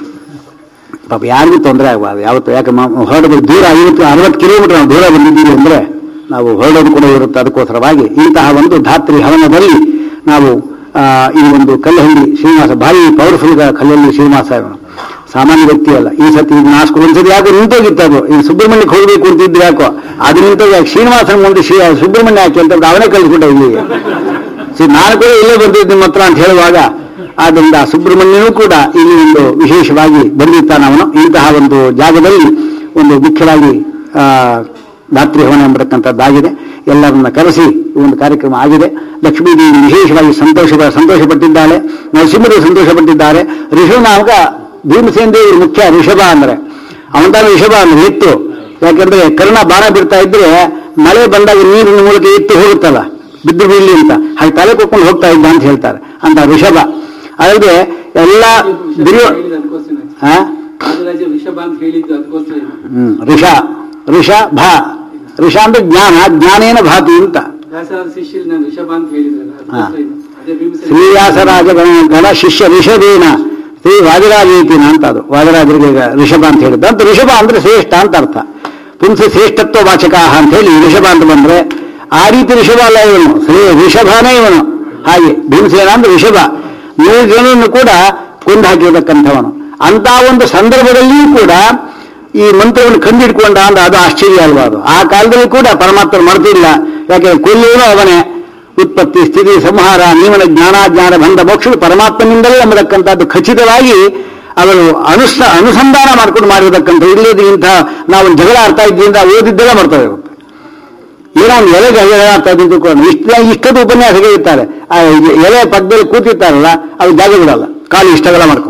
ಪಾಪ ಯಾರಿಗೂ ತೊಂದರೆ ಆಗಬಾರ್ದು ಯಾವತ್ತು ಯಾಕೆ ಮ- ಹೊರಡಬೇಕು ದೂರ ಐವತ್ತು ಅರವತ್ತು ಕಿಲೋಮೀಟರ್ ನಾವು ದೂರ ಬಂದಿದ್ದೀವಿ ಅಂದ್ರೆ ನಾವು ಹೊರಡೋದು ಕೂಡ ಇರುತ್ತೆ ಅದಕ್ಕೋಸ್ಕರವಾಗಿ ಇಂತಹ ಒಂದು ಧಾತ್ರಿ ಹವನದಲ್ಲಿ ನಾವು ಆ, ಈ ಒಂದು ಕಲ್ಲಹಳ್ಳಿ ಶ್ರೀನಿವಾಸ ಭಾರಿ ಪವರ್ಫುಲ್ ಕಲ್ಲಹಳ್ಳಿ ಶ್ರೀನಿವಾಸ ಇವನು ಸಾಮಾನ್ಯ ವ್ಯಕ್ತಿ ಅಲ್ಲ ಈ ಸತಿ ಇದು ನಾಸ್ಕು ಒಂದ್ಸತಿ ಯಾಕೋ ನಿಂತೋಗಿತ್ತು ಅದು ಈ ಸುಬ್ರಹ್ಮಣ್ಯಕ್ಕೆ ಹೋಗ್ಬೇಕು ಅಂತಿದ್ದು ಯಾಕೋ ಅದು ನಿಂತೋಗಿ ಯಾಕೆ ಶ್ರೀನಿವಾಸನ ಮುಂದೆ ಶ್ರೀ ಸುಬ್ರಹ್ಮಣ್ಯ ಯಾಕೆ ಅಂತ ಅವನೇ ಕಳಿಸ್ಬಿಟ್ಟ ಇಲ್ಲಿಗೆ ಸರಿ ನಾನು ಕೂಡ ಇಲ್ಲೇ ಬಂದಿದ್ದು ನಿಮ್ಮ ಹತ್ರ ಅಂತ ಹೇಳುವಾಗ ಆದ್ದರಿಂದ ಸುಬ್ರಹ್ಮಣ್ಯನೂ ಕೂಡ ಇಲ್ಲಿ ಒಂದು ವಿಶೇಷವಾಗಿ ಬಂದಿರ್ತಾನೆ ಅವನು ಇಂತಹ ಒಂದು ಜಾಗದಲ್ಲಿ ಒಂದು ಮುಖ್ಯವಾಗಿ ಆ, ಧಾತ್ರಿ ಹವನ ಎಂಬತಕ್ಕಂಥದ್ದಾಗಿದೆ ಎಲ್ಲರನ್ನ ಕರೆಸಿ ಈ ಒಂದು ಕಾರ್ಯಕ್ರಮ ಆಗಿದೆ ಲಕ್ಷ್ಮೀದೇವಿ ವಿಶೇಷವಾಗಿ ಸಂತೋಷ ಸಂತೋಷಪಟ್ಟಿದ್ದಾಳೆ ನರಸಿಂಹದೇವಿ ಸಂತೋಷಪಟ್ಟಿದ್ದಾರೆ ಋಷಭನಾಮಕ ಭೀಮಸೇನ ದೇವರು ಮುಖ್ಯ ಋಷಭ ಅಂದ್ರೆ ಅವನದಾನ ಋಷಭ ಅಂದ್ರೆ ಎತ್ತು ಯಾಕಂದ್ರೆ ಕರ್ಣ ಬಾಣ ಬಿಡ್ತಾ ಇದ್ರೆ ಮಳೆ ಬಂದಾಗ ನೀರಿನ ಮೂಲಕ ಎತ್ತು ಹೋಗುತ್ತಲ್ಲ ಬಿದ್ದು ಬೀಳಲಿ ಅಂತ ಹಾಗೆ ತಲೆ ಕೊಟ್ಕೊಂಡು ಹೋಗ್ತಾ ಇದ್ದ ಅಂತ ಹೇಳ್ತಾರೆ ಅಂತ ಋಷಭ ಅಲ್ಲದೆ ಎಲ್ಲ ದುರ್ಯೋ ಆ? ರಾಜರಾಜ ಋಷಭ ಅಂತ ಹೇಳಿದ್ದು ಅದಕ್ಕೋಸ್ಕರ ಹ್ಮ್ ಋಷ ಋಷ ಭಾ ಋಷ ಅಂದ್ರೆ ಜ್ಞಾನ ಜ್ಞಾನೇನ ಭಾತಿ ಅಂತ ವ್ಯಾಸರಾಜ ಶಿಷ್ಯರು ನಾನು ಋಷಭ ಅಂತ ಹೇಳಿದ್ರಲ್ಲ ಅದಕ್ಕೋಸ್ಕರ ಇದು. ಅದೇ ಭೀಮಸೇನ ಶ್ರೀವ್ಯಾಸರಾಜ ಗಣ- ಗಣ ಶಿಷ್ಯ ಋಷಭೇನ ಶ್ರೀ ವಾದಿರಾಜೇತಿನ ಅಂತ ಅದು ವಾದಿರಾಜರಿಗೆ ಈಗ ಋಷಭ ಅಂತ ಹೇಳಿದ್ದು ಅಂತ ಋಷಭ ಅಂದ್ರೆ ಶ್ರೇಷ್ಠ ಅಂತ ಅರ್ಥ ಪುಂಸ ಶ್ರೇಷ್ಠತ್ವ ವಾಚಕ ಅಂತ ಹೇಳಿ ಋಷಭ ಅಂತ ಬಂದ್ರೆ ಆ ರೀತಿ ಋಷಭ ಅಲ್ಲ ಇವನು ಶ್ರೀ ಋಷಭನೇ ಇವನು ಹಾಗೆ ಭೀಮಸೇನ ಅಂದ್ರೆ ಋಷಭ ಮೂರು ಜನರನ್ನು ಕೂಡ ಕೊಂದು ಹಾಕಿರತಕ್ಕಂಥವನು ಅಂತ ಒಂದು ಸಂದರ್ಭದಲ್ಲಿಯೂ ಕೂಡ ಈ ಮಂತ್ರವನ್ನು ಕಂಡಿಡ್ಕೊಂಡ ಅಂದ್ರೆ ಅದು ಆಶ್ಚರ್ಯ ಅಲ್ವಾ ಅದು ಆ ಕಾಲದಲ್ಲಿ ಕೂಡ ಪರಮಾತ್ಮ ಮರೆತಿಲ್ಲ ಯಾಕೆ ಕೊಲ್ಲುವನು ಅವನೇ ಉತ್ಪತ್ತಿ ಸ್ಥಿತಿ ಸಂಹಾರ ನಿಯಮನ ಜ್ಞಾನಾಜ್ಞಾನ ಬಂಧ ಮೋಕ್ಷ ಪರಮಾತ್ಮನಿಂದಲೇ ಎಂಬತಕ್ಕಂಥದ್ದು ಖಚಿತವಾಗಿ ಅವರು ಅನುಸ ಅನುಸಂಧಾನ ಮಾಡ್ಕೊಂಡು ಮಾಡಿರತಕ್ಕಂಥ ಇಲ್ಲದ ಇಂಥ ನಾವು ಜಗಳ ಆಡ್ತಾ ಇದ್ದಿಂದ ಓದಿದ್ದೆಲ್ಲ ಮಾಡ್ತಾ ಇರುತ್ತೆ ಏನೋ ಒಂದು ಎಲೆ ಜಗಳ ಆಡ್ತಾ ಇದ್ದು ಇಷ್ಟ ಇಷ್ಟದ ಉಪನ್ಯಾಸ ಹೇಳ್ತಾರೆ ಆ ಎಲೆ ಪಕ್ಕದಲ್ಲಿ ಕೂತಿರ್ತಾರಲ್ಲ ಅದು ಜಾಗ ಬಿಡಲ್ಲ ಕಾಲು ಇಷ್ಟಗಳ ಮಾಡ್ಕೊಂಡು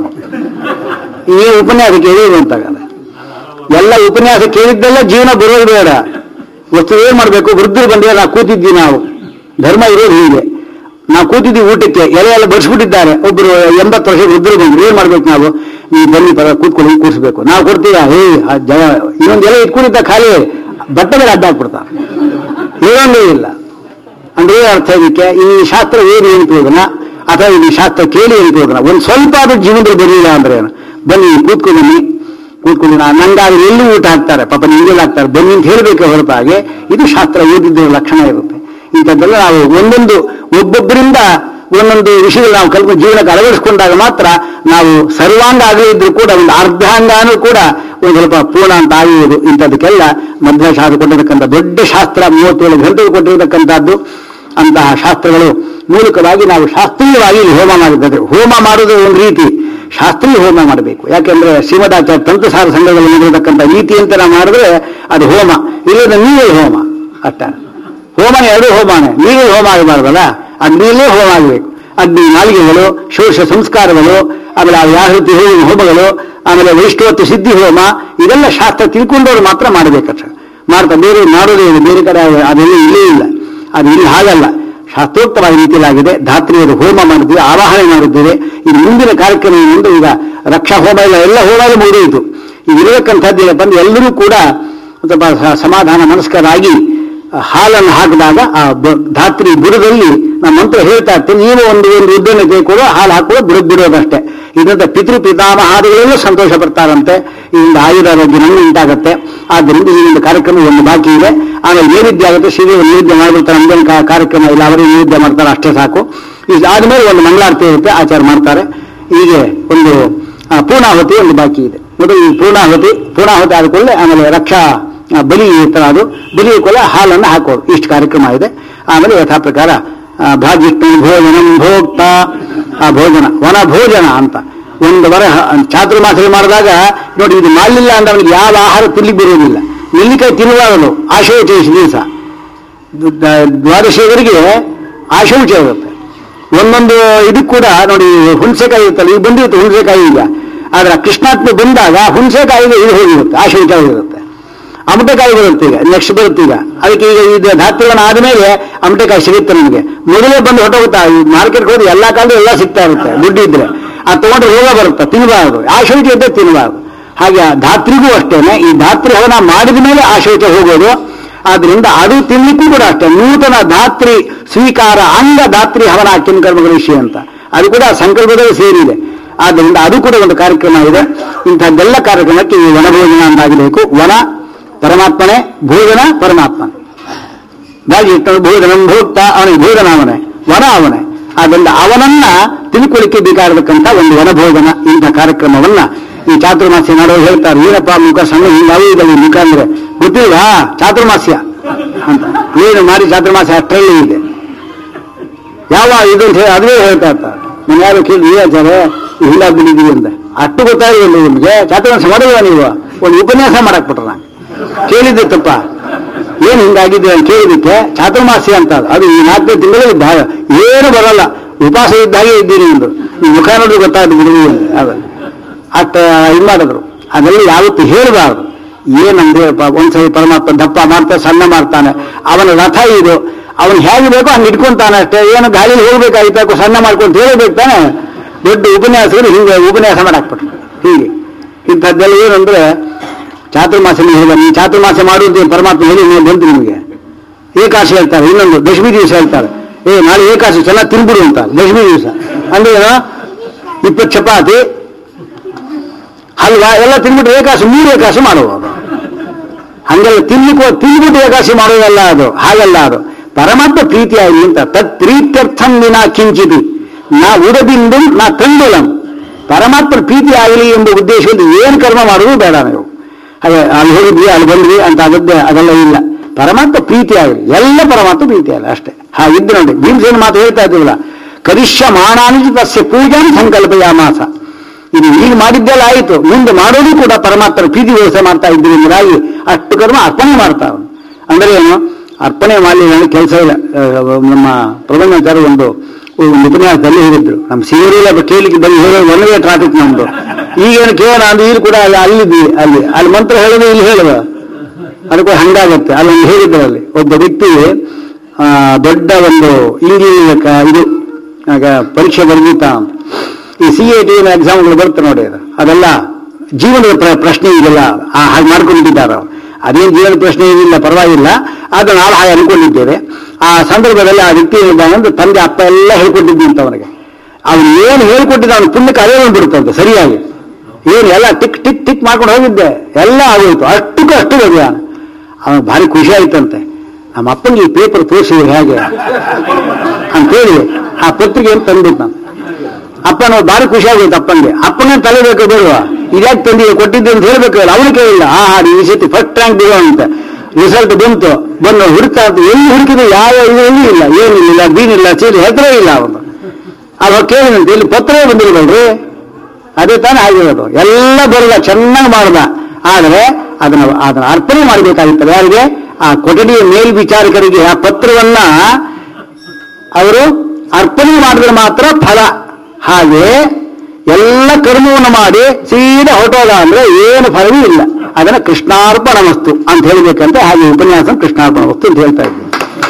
ಈ ಉಪನ್ಯಾಸ ಕೇಳಿದ್ರು ಅಂತಾಗಲ್ಲ ಎಲ್ಲ ಉಪನ್ಯಾಸ ಕೇಳಿದ್ದೆಲ್ಲ ಜೀವನ ಬರೋದು ಬೇಡ ವಸ್ತು ಏನ್ ಮಾಡ್ಬೇಕು ವೃದ್ಧರು ಬಂದ್ರೆ ನಾವು ಕೂತಿದ್ವಿ ನಾವು ಧರ್ಮ ಇರೋದು ಹೀಗೆ ನಾವು ಕೂತಿದ್ವಿ ಊಟಕ್ಕೆ ಎಲೆ ಎಲ್ಲ ಬಡಿಸ್ಬಿಟ್ಟಿದ್ದಾರೆ ಒಬ್ರು ಎಂಬತ್ತು ವರ್ಷ ವೃದ್ಧರು ಬಂದ್ರು ಏನ್ ಮಾಡ್ಬೇಕು ನಾವು ನೀವು ಬನ್ನಿ ಪರ ಕೂತ್ಕೊಳ್ಳಿ ಕೂರಿಸ್ಬೇಕು ನಾವು ಕೊಡ್ತೀರಾ ಹೇ ಆ ಜನ ಇನ್ನೊಂದು ಎಲೆ ಇಟ್ಕೊಂಡಿದ್ದ ಖಾಲಿ ಬಟ್ಟೆ ಮೇಲೆ ಅಡ್ಡಾಕ್ಬಿಡ್ತಾರೆ ಹೇಳೋಂಗೇ ಇಲ್ಲ ಅಂದ್ರೆ ಏನ್ ಅರ್ಥ ಇದಕ್ಕೆ ಈ ಶಾಸ್ತ್ರ ಏನು ಏನು ಪ್ರಯೋಜನ ಅಥವಾ ಈ ಶಾಸ್ತ್ರ ಕೇಳಿ ಏನು ಪ್ರಯೋಜನ ಒಂದು ಸ್ವಲ್ಪ ಆದ್ರೂ ಜೀವನದಲ್ಲಿ ಬರಲಿಲ್ಲ ಅಂದ್ರೆ ಏನು ಬನ್ನಿ ಕೂತ್ಕೊಳ್ಳಿ ಕೂತ್ಕೊಳ್ಳಿ ನಾ ನಂಗಾದ್ರೆ ಎಲ್ಲೂ ಊಟ ಹಾಕ್ತಾರೆ ಪಾಪ ನಿಂಗೆಲ್ಲ ಹಾಕ್ತಾರೆ ಬನ್ನಿ ಅಂತ ಹೇಳಬೇಕು ಹೊರತಾಗಿ ಇದು ಶಾಸ್ತ್ರ ಓದಿದ್ದ ಲಕ್ಷಣ ಇರುತ್ತೆ ಇಂಥದ್ದೆಲ್ಲ ನಾವು ಒಂದೊಂದು ಒಬ್ಬೊಬ್ಬರಿಂದ ಒಂದೊಂದು ವಿಷಯಗಳು ನಾವು ಕಲ್ಪ ಜೀವನಕ್ಕೆ ಅಳವಡಿಸಿಕೊಂಡಾಗ ಮಾತ್ರ ನಾವು ಸರ್ವಾಂಗ ಆಗದೇ ಇದ್ರೂ ಕೂಡ ಒಂದು ಅರ್ಧಾಂಗಾನೂ ಕೂಡ ಒಂದು ಸ್ವಲ್ಪ ಪೂರ್ಣ ಅಂತ ಆಗುವುದು ಇಂಥದಕ್ಕೆಲ್ಲ ಮಧ್ವಶಾಸ್ತ್ರ ಕೊಟ್ಟಿರತಕ್ಕಂಥ ದೊಡ್ಡ ಶಾಸ್ತ್ರ ಮೂವತ್ತೇಳು ಗ್ರಂಥಗಳು ಕೊಟ್ಟಿರತಕ್ಕಂಥದ್ದು ಅಂತಹ ಶಾಸ್ತ್ರಗಳು ಮೂಲಕವಾಗಿ ನಾವು ಶಾಸ್ತ್ರೀಯವಾಗಿ ಇಲ್ಲಿ ಹೋಮ ಮಾಡಿದ್ದೇವೆ ಹೋಮ ಮಾಡೋದು ಒಂದು ರೀತಿ ಶಾಸ್ತ್ರೀಯ ಹೋಮ ಮಾಡಬೇಕು ಯಾಕೆಂದ್ರೆ ಶ್ರೀಮದಾಚಾರ್ಯ ತಂತ್ರಸಾರ ಸಂಘದಲ್ಲಿ ನಡೆದಿರತಕ್ಕಂಥ ನೀತಿ ಅಂತ ನಾವು ಮಾಡಿದ್ರೆ ಅದು ಹೋಮ ಇಲ್ಲದ ನೀವೇ ಹೋಮ ಅಷ್ಟ ಹೋಮನೆ ಎರಡು ಹೋಮನೆ ನೀವೇ ಹೋಮ ಆಗಬಾರ್ದಲ್ಲ ಅಗ್ನಿಯಲ್ಲೇ ಹೋಮ ಆಗಬೇಕು ಅಗ್ನಿ ನಾಲಿಗೆಗಳು ಶೋಷ ಸಂಸ್ಕಾರಗಳು ಆಮೇಲೆ ಆ ಯಾಹೃತಿ ಹೂವಿನ ಹೋಮಗಳು ಆಮೇಲೆ ವೈಷ್ಣವತ್ವ ಸಿದ್ಧಿ ಹೋಮ ಇದೆಲ್ಲ ಶಾಸ್ತ್ರ ತಿಳ್ಕೊಂಡವ್ರು ಮಾತ್ರ ಮಾಡಬೇಕಷ್ಟೆ ಮಾಡ್ತಾ ಬೇರೆ ಮಾಡೋದೇ ಇಲ್ಲ ಬೇರೆ ಕಡೆ ಅದೆಲ್ಲ ಇಲ್ಲೇ ಇಲ್ಲ ಅದು ಇಲ್ಲಿ ಹಾಗಲ್ಲ ಶಾಸ್ತ್ರೋಕ್ತವಾದ ರೀತಿಯಲ್ಲಾಗಿದೆ ಧಾತ್ರಿಯರು ಹೋಮ ಮಾಡಿದ್ದೀವಿ ಆವಾಹನೆ ಮಾಡಿದ್ದೇವೆ ಇದು ಮುಂದಿನ ಕಾರ್ಯಕ್ರಮ ಮುಂದೆ ಈಗ ರಕ್ಷಾ ಹೋಮ ಎಲ್ಲ ಎಲ್ಲ ಹೋಮ ಎಲ್ಲ ಮುಗಿದೋಯಿತು ಈಗ ಇರತಕ್ಕಂಥದ್ದು ಬಂದು ಎಲ್ಲರೂ ಕೂಡ ಸ್ವಲ್ಪ ಸ- ಸಮಾಧಾನ ಮನಸ್ಕರಾಗಿ ಆ, ಹಾಲನ್ನು ಹಾಕಿದಾಗ ಆ ಬ- ಧಾತ್ರಿ ಬುಡದಲ್ಲಿ ನಮ್ಮ ಮಂತ್ರ ಹೇಳ್ತಾ ಇರ್ತೀನಿ ನೀವು ಒಂದು ಒಂದು ಉದ್ದನೆ ತೆಗೆದುಕೊಳ್ಳೋ ಹಾಲು ಹಾಕುವ ಬುಡ ಬಿಡೋದಷ್ಟೇ ಇದರಿಂದ ಪಿತೃ ಪಿತಾಮಹಾದಿಗಳೆಲ್ಲ ಸಂತೋಷ ಪಡ್ತಾರಂತೆ ಇದರಿಂದ ಆಯುರಾರೋಗ್ಯ ನಮ್ಗೆ ಉಂಟಾಗತ್ತೆ ಆದ್ದರಿಂದ ಈ ಒಂದು ಕಾರ್ಯಕ್ರಮ ಒಂದು ಬಾಕಿ ಇದೆ ಆಮೇಲೆ ನೈವೇದ್ಯ ಆಗುತ್ತೆ ಶ್ರೀದೇವ ನೈವೇದ್ಯ ಮಾಡಿಬಿಡ್ತಾರೆ ನಮ್ದೇನು ಕಾ- ಕಾರ್ಯಕ್ರಮ ಇಲ್ಲ ಅವರೇ ನೈವೇದ್ಯ ಮಾಡ್ತಾರೆ ಅಷ್ಟೇ ಸಾಕು ಇದಾದ್ಮೇಲೆ ಒಂದು ಮಂಗಳಾರತಿ ಇರುತ್ತೆ ಆಚಾರ ಮಾಡ್ತಾರೆ ಹೀಗೆ ಒಂದು ಆ, ಪೂರ್ಣಾಹುತಿ ಒಂದು ಬಾಕಿ ಇದೆ ಮೊದಲು ಈ ಪೂರ್ಣಾಹುತಿ ಪೂರ್ಣಾಹುತಿ ಆದ ಕೂಡಲೇ ಆಮೇಲೆ ರಕ್ಷಾ ಆ, ಬಲಿ ಇರ್ತಾರೆ ಅದು ಬಲಿ ಕೂಡಲೇ ಹಾಲನ್ನು ಹಾಕೋದು ಇಷ್ಟು ಕಾರ್ಯಕ್ರಮ ಇದೆ ಆಮೇಲೆ ಯಥಾ ಪ್ರಕಾರ ಆ, ಭಾಗಿಟ್ಟು ಭೋಜನಂ ಭೋಕ್ತ ಆ ಭೋಜನ ವನ ಭೋಜನ ಅಂತ ಒಂದು ವರ ಚಾತುರ್ಮಾಸದಲ್ಲಿ ಮಾಡಿದಾಗ ನೋಡಿ ಇದು ಮಾಡಲಿಲ್ಲ ಅಂದ್ರೆ ಅವನಿಗೆ ಯಾವ ಆಹಾರ ತಿನ್ಲಿಕ್ಕೆ ಬರುವುದಿಲ್ಲ ನೆಲ್ಲಿಕಾಯಿ ತಿನ್ನುವಾಗಲು ಆಶೋಚಯಿಸಿ ದಿವಸ ದ್ವಾದಶಿಯವರಿಗೆ ಆಶೌಚ ಇರುತ್ತೆ ಒಂದೊಂದು ಇದಕ್ಕೆ ಕೂಡ ನೋಡಿ ಹುಣಸೆಕಾಯಿ ಇರುತ್ತಲ್ಲ ಈಗ ಬಂದಿರುತ್ತೆ ಹುಣಸೆಕಾಯಿ ಈಗ ಆದ್ರೆ ಆ ಕೃಷ್ಣಾತ್ಮೆ ಬಂದಾಗ ಹುಣಸೆಕಾಯಿಗೆ ಇದು ಹೋಗಿರುತ್ತೆ ಆಶೌಚ ಹೋಗಿರುತ್ತೆ ಅಮಟೆಕಾಯಿ ಬರುತ್ತೆ ಈಗ ನೆಕ್ಸ್ಟ್ ಬರುತ್ತೆ ಈಗ ಅದಕ್ಕೆ ಈಗ ಇದು ಧಾತ್ರಿಗಳನ್ನ ಆದ್ಮೇಲೆ ಅಮಟೆಕಾಯಿ ಸಿಗುತ್ತೆ ನಮಗೆ ಮೊದಲೇ ಬಂದು ಹೊಟ್ಟೋಗುತ್ತಾ ಈ ಮಾರ್ಕೆಟ್ಗೆ ಹೋದ್ರೆ ಎಲ್ಲಾ ಕಾಲದ ಎಲ್ಲ ಸಿಗ್ತಾ ಇರುತ್ತೆ ದುಡ್ಡು ಇದ್ರೆ ಅದು ತಗೊಂಡ್ರೆ ರೋಗ ಬರುತ್ತೆ ತಿನ್ನಬಾರದು ಆಶೌಚ ಇದ್ದರೆ ತಿನ್ನಬಾರದು ಹಾಗೆ ಆ ಧಾತ್ರಿಗೂ ಅಷ್ಟೇನೆ ಈ ಧಾತ್ರಿ ಹವನ ಮಾಡಿದ ಮೇಲೆ ಆಶೌಚ ಹೋಗೋದು ಆದ್ರಿಂದ ಅದು ತಿನ್ಲಿಕ್ಕೂ ಕೂಡ ಅಷ್ಟೇ ನೂತನ ಧಾತ್ರಿ ಸ್ವೀಕಾರ ಅಂಗ ಧಾತ್ರಿ ಹವನ ಕಿಂಕರ್ಮಗಳ ವಿಷಯ ಅಂತ ಅದು ಕೂಡ ಸಂಕಲ್ಪದಲ್ಲಿ ಸೇರಿದೆ ಆದ್ದರಿಂದ ಅದು ಕೂಡ ಒಂದು ಕಾರ್ಯಕ್ರಮ ಇದೆ ಇಂಥದ್ದೆಲ್ಲ ಕಾರ್ಯಕ್ರಮಕ್ಕೆ ಈ ವನಭೋಜನ ಅಂತಾಗಬೇಕು ವನ ಪರಮಾತ್ಮನೇ ಭೋಜನ ಪರಮಾತ್ಮನೇ ದಾಗಿ ಇಟ್ಟನು ಭೋಜನಂ ಭೋಕ್ತ ಅವನಿಗೆ ಭೋಜನ ಅವನೇ ವನ ಅವನೇ ಆದ್ದರಿಂದ ಅವನನ್ನ ತಿಳ್ಕೊಳ್ಳಿಕ್ಕೆ ಬೇಕಾಗಿರತಕ್ಕಂಥ ಒಂದು ವನಭೋಜನ ಇಂಥ ಕಾರ್ಯಕ್ರಮವನ್ನ ಈ ಚಾತುರ್ಮಾಸ್ಯ ಮಾಡೋರು ಹೇಳ್ತಾರೆ ಏನಪ್ಪ ಮುಖ ಸಣ್ಣ ಹಿಂಗಾವೇ ಇದಾವೆ ಮುಖ ಅಂದ್ರೆ ಗೊತ್ತಿಲ್ವಾ ಚಾತುರ್ಮಾಸ್ಯ ಅಂತ ಏನು ಮಾಡಿ ಚಾತುರ್ಮಾಸ್ಯ ಅಷ್ಟರಲ್ಲಿ ಇದೆ ಯಾವ ಇದು ಅಂತ ಹೇಳಿ ಅದೇ ಹೇಳ್ತಾ ಇರ್ತಾರೆ ನಾನು ಯಾರು ಕೇಳಿ ಈ ಆಚಾರ ಹಿಂಗ ಬಿಟ್ಟಿದ್ದೀವಿ ಅಂತ ಅಷ್ಟು ಗೊತ್ತಾಗಿಲ್ಲ ನಿಮಗೆ ಚಾತುರ್ಮಾಸ ಮಾಡಿಲ್ವಾ ನೀವು ಒಂದು ಉಪನ್ಯಾಸ ಮಾಡಕ್ ಬಿಟ್ರ ನಾನು ಕೇಳಿದ್ದೆ ತಪ್ಪ ಏನ್ ಹಿಂಗಾಗಿದೆ ಅಂತ ಕೇಳಿದಕ್ಕೆ ಚಾತುರ್ಮಾಸ್ಯ ಅಂತ ಅದು. ಅದು ಈ ನಾಲ್ಕೈದು ತಿಂಗಳು ಭಾಳ ಏನು ಬರಲ್ಲ ಉಪವಾಸ ಇದ್ದಾಗೆ ಇದ್ದೀರಿ ಎಂದು ಈ ಮುಖ ನೋಡಿದ್ರೆ ಗೊತ್ತಾಗ್ತದೆ ಬಿಡಿ ಅದು ಅಷ್ಟ ಇದು ಮಾಡಿದ್ರು ಅದೆಲ್ಲ ಯಾವತ್ತು ಹೇಳಬಾರ್ದು ಏನಂದ್ರೆ ಪ- ಒಂದ್ಸರಿ ಪರಮಾತ್ಮ ದಪ್ಪ ಮಾಡ್ತಾನೆ ಸಣ್ಣ ಮಾಡ್ತಾನೆ ಅವನ ರಥ ಇದು ಅವನು ಹೇಗೆ ಬೇಕೋ ಹಂಗೆ ಇಟ್ಕೊಂತಾನೆ ಅಷ್ಟೇ ಏನು ಗಾಳಿಲಿ ಹೋಗ್ಬೇಕಾಗಿತ್ತು ಸಣ್ಣ ಮಾಡ್ಕೊಂತ ಹೇಳಬೇಕು ತಾನೆ ದೊಡ್ಡ ಉಪನ್ಯಾಸಗಳು ಹಿಂಗೆ ಉಪನ್ಯಾಸ ಮಾಡಾಕ್ಬಿಟ್ರು ಹೀಗೆ ಇಂಥದ್ದೆಲ್ಲ ಏನಂದ್ರೆ ಚಾತುರ್ಮಾಸ ಹೇಳಿದ ನೀವು ಚಾತುರ್ಮಾಸ ಮಾಡುವಂತ ಪರಮಾತ್ಮ ಹೇಳಿ ನೀವು ಬಂತು ನಿಮಗೆ ಏಕಾಶಿ ಹೇಳ್ತಾರೆ ಇನ್ನೊಂದು ದಶಮಿ ದಿವಸ ಹೇಳ್ತಾರೆ ಏ ನಾಳೆ ಏಕಾಶಿ ಚೆನ್ನಾಗಿ ತಿನ್ಬಿಡು ಅಂತ ದಶಮಿ ದಿವಸ ಅಂದ್ರೆ ಏನು ಇಪ್ಪತ್ತು ಚಪಾತಿ ಹಲ್ವಾ ಎಲ್ಲ ತಿನ್ಬಿಟ್ಟು ಏಕಾಶಿ ಮೂರು ಏಕಾಶಿ ಮಾಡುವುದು ಹಂಗೆಲ್ಲ ತಿನ್ಲಿಕ್ಕೆ ತಿನ್ಬಿಟ್ಟು ಏಕಾಶಿ ಮಾಡೋದಲ್ಲ ಅದು ಹಾಗಲ್ಲ ಅದು ಪರಮಾತ್ಮ ಪ್ರೀತಿಯಾಗಿ ಅಂತ ತತ್ ಪ್ರೀತ್ಯರ್ಥಂ ವಿನಾ ಕಿಂಚಿತಿ ನಾ ಉಡಬಿಂದು ನಾ ತಂಡುಲಂ ಪರಮಾತ್ಮ ಪ್ರೀತಿ ಆಗಲಿ ಎಂಬ ಉದ್ದೇಶದಿಂದ ಏನು ಕರ್ಮ ಮಾಡುವುದು ಬೇಡ ನೀವು ಅದೇ ಅಲ್ಲಿ ಹೋಗಿದ್ವಿ ಅಲ್ಲಿ ಬಂದ್ವಿ ಅಂತ ಅದದ್ದೇ ಅದೆಲ್ಲ ಇಲ್ಲ ಪರಮಾತ್ಮ ಪ್ರೀತಿ ಆಗಲಿ ಎಲ್ಲ ಪರಮಾತ್ಮ ಪ್ರೀತಿ ಆಗಲಿ ಅಷ್ಟೇ ಹಾಗಿದ್ದು ನೋಡಿ ಭೀಮಸೇನ ಮಾತು ಹೇಳ್ತಾ ಇದ್ದೀವಲ್ಲ ಕರಿಷ್ಯ ಮಾನಾನಿ ತಸ್ಯ ಪೂಜಾನ್ ಸಂಕಲ್ಪಯಾಮಾಸ ಇದು ಈಗ ಮಾಡಿದ್ದೆಲ್ಲ ಆಯಿತು ಮುಂದೆ ಮಾಡೋದು ಕೂಡ ಪರಮಾತ್ಮನ ಪ್ರೀತಿ ವ್ಯವಸ್ಥೆ ಮಾಡ್ತಾ ಇದ್ರಿಂದಾಗಿ ಅಷ್ಟು ಕರ್ಮ ಅರ್ಪಣೆ ಮಾಡ್ತಾ ಅವನು ಅಂದ್ರೆ ಏನು ಅರ್ಪಣೆ ಮಾಡಲಿಲ್ಲ ಕೆಲಸ ಇಲ್ಲ ಆ, ನಮ್ಮ ಪ್ರಬಂಧಾಚಾರ್ಯ ಒಂದು ಒಂದು ಉಪನ್ಯಾಸದಲ್ಲಿ ಹೇಳಿದ್ರು ನಮ್ಮ ಸಿಗರಿಲ್ಲ ಕೇಳಿಕ್ಕೆ ಬಂದು ಹೇಳೋದು ಒಂದೇ ಟ್ರಾಫಿಕ್ ನಮ್ದು ಈಗೇನು ಕೇಳೋಣ ಅಂದ್ರೆ ಇಲ್ಲಿ ಕೂಡ ಅಲ್ಲಿ ಅಲ್ಲಿದ್ವಿ ಅಲ್ಲಿ ಅಲ್ಲಿ ಮಂತ್ರ ಹೇಳೋದು ಇಲ್ಲಿ ಹೇಳುವ ಅದಕ್ಕೆ ಹಂಗಾಗತ್ತೆ ಅಲ್ಲೊಂದು ಹೇಳಿದ್ರು ಅಲ್ಲಿ ಒಬ್ಬ ವ್ಯಕ್ತಿ ಆ, ದೊಡ್ಡ ಒಂದು ಇಂಜಿನಿಯರ್ ಕ- ಇದು ಆಗ ಪರೀಕ್ಷೆ ಬರೆದಿತ್ತ ಅಂತ ಈ ಸಿ ಎ ಟಿ ಎಕ್ಸಾಮ್ಗಳು ಬರುತ್ತೆ ನೋಡಿ ಅದು ಅದೆಲ್ಲ ಜೀವನದ ಪ್ರ- ಪ್ರಶ್ನೆ ಇದೆಲ್ಲ ಆ ಹಾಗೆ ಮಾಡ್ಕೊಂಡಿದ್ದಾರೆ ಅವ್ರು ಅದೇನು ಜೀವನ ಪ್ರಶ್ನೆ ಏನಿಲ್ಲ ಪರವಾಗಿಲ್ಲ ಅದು ನಾವು ಹಾಗೆ ಅನ್ಕೊಂಡಿದ್ದೇವೆ ಆ ಸಂದರ್ಭದಲ್ಲಿ ಆ ವ್ಯಕ್ತಿ ಏನಿದ್ದಾನಂದ್ರೆ ತಂದೆ ಅಪ್ಪ ಎಲ್ಲ ಹೇಳ್ಕೊಟ್ಟಿದ್ದಂತ ಅವನಿಗೆ ಅವನು ಏನು ಹೇಳ್ಕೊಟ್ಟಿದ್ದ ಅವನ ಪುಣ್ಯಕ್ಕೆ ಅದೇ ಬಂದ್ಬಿಡುತ್ತಂತೆ ಸರಿಯಾಗಿ ಏನು ಎಲ್ಲ ಟಿಕ್ ಟಿಕ್ ಟಿಕ್ ಮಾಡ್ಕೊಂಡು ಹೋಗಿದ್ದೆ ಎಲ್ಲ ಆಗೋಯ್ತು ಅಷ್ಟಕ್ಕೂ ಅಷ್ಟು ಅಭಿಯಾನ ಅವನು ಭಾರಿ ಖುಷಿ ಆಯ್ತಂತೆ ನಮ್ಮ ಅಪ್ಪನಿಗೆ ಈ ಪೇಪರ್ ತೋರಿಸಿದ್ರು ಹೇಗೆ ಅಂತೇಳಿ ಆ ಪತ್ರಿಕೆಯನ್ನು ತಂದ್ಬಿಟ್ಟು ನಾನು ಅಪ್ಪ ನಾವು ಭಾರಿ ಖುಷಿ ಆಗೋಯ್ತು ಅಪ್ಪನಿಗೆ ಅಪ್ಪನೇ ತಲೆ ಬೇಕು ಬೇಡುವ ಇದ್ಯಾಕೆ ತಂದಿ ಕೊಟ್ಟಿದ್ದೆ ಅಂತ ಹೇಳ್ಬೇಕು ಅವನು ಕೇಳಿಲ್ಲ ಆ ಹಾಡು ಈ ಸತಿ ಫಸ್ಟ್ ರ್ಯಾಂಕ್ ಬಿಡೋ ಅಂತ ರಿಸಲ್ಟ್ ಬಂತು ಬಂದು ಹುಡುಕ್ತಾ ಇರ್ತು ಎಲ್ಲಿ ಹುಡುಕಿದ್ರು ಯಾವ ಇದು ಎಲ್ಲಿ ಇಲ್ಲ ಏನಿಲ್ಲ ಬೀನಿಲ್ಲ ಚೀಲಿ ಹೆಸರೇ ಇಲ್ಲ ಅವನು ಅವಾಗ ಕೇಳಿದಂತೆ ಇಲ್ಲಿ ಪತ್ರವೇ ಬಂದಿಲ್ವಲ್ರಿ ಅದೇ ತಾನೇ ಆಗಿರೋದು ಎಲ್ಲ ಬರಲ್ಲ ಚೆನ್ನಾಗಿ ಮಾಡ್ದ ಆದರೆ ಅದನ್ನ ಅದನ್ನ ಅರ್ಪಣೆ ಮಾಡಬೇಕಾಗಿತ್ತು ಯಾರಿಗೆ ಆ ಕೊಠಡಿಯ ಮೇಲ್ವಿಚಾರಕರಿಗೆ ಆ ಪತ್ರವನ್ನ ಅವರು ಅರ್ಪಣೆ ಮಾಡಿದ್ರೆ ಮಾತ್ರ ಫಲ ಹಾಗೆ ಎಲ್ಲ ಕರ್ಮವನ್ನು ಮಾಡಿ ಸೀದಾ ಹೊರಟೋದ ಅಂದ್ರೆ ಏನು ಫಲವೂ ಇಲ್ಲ ಅದನ್ನ ಕೃಷ್ಣಾರ್ಪಣ ವಸ್ತು ಅಂತ ಹೇಳಬೇಕಂತ ಹಾಗೆ ಉಪನ್ಯಾಸ ಕೃಷ್ಣಾರ್ಪಣ ವಸ್ತು ಅಂತ ಹೇಳ್ತಾ ಇದ್ದೀನಿ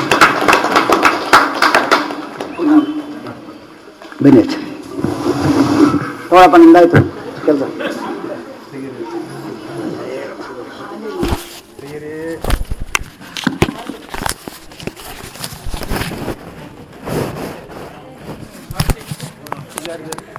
ಬನ್ನಿ ಆಚೆ. ನೋಡಪ್ಪ ನಿಂದಾಯ್ತು ಕೆಲಸ Gracias.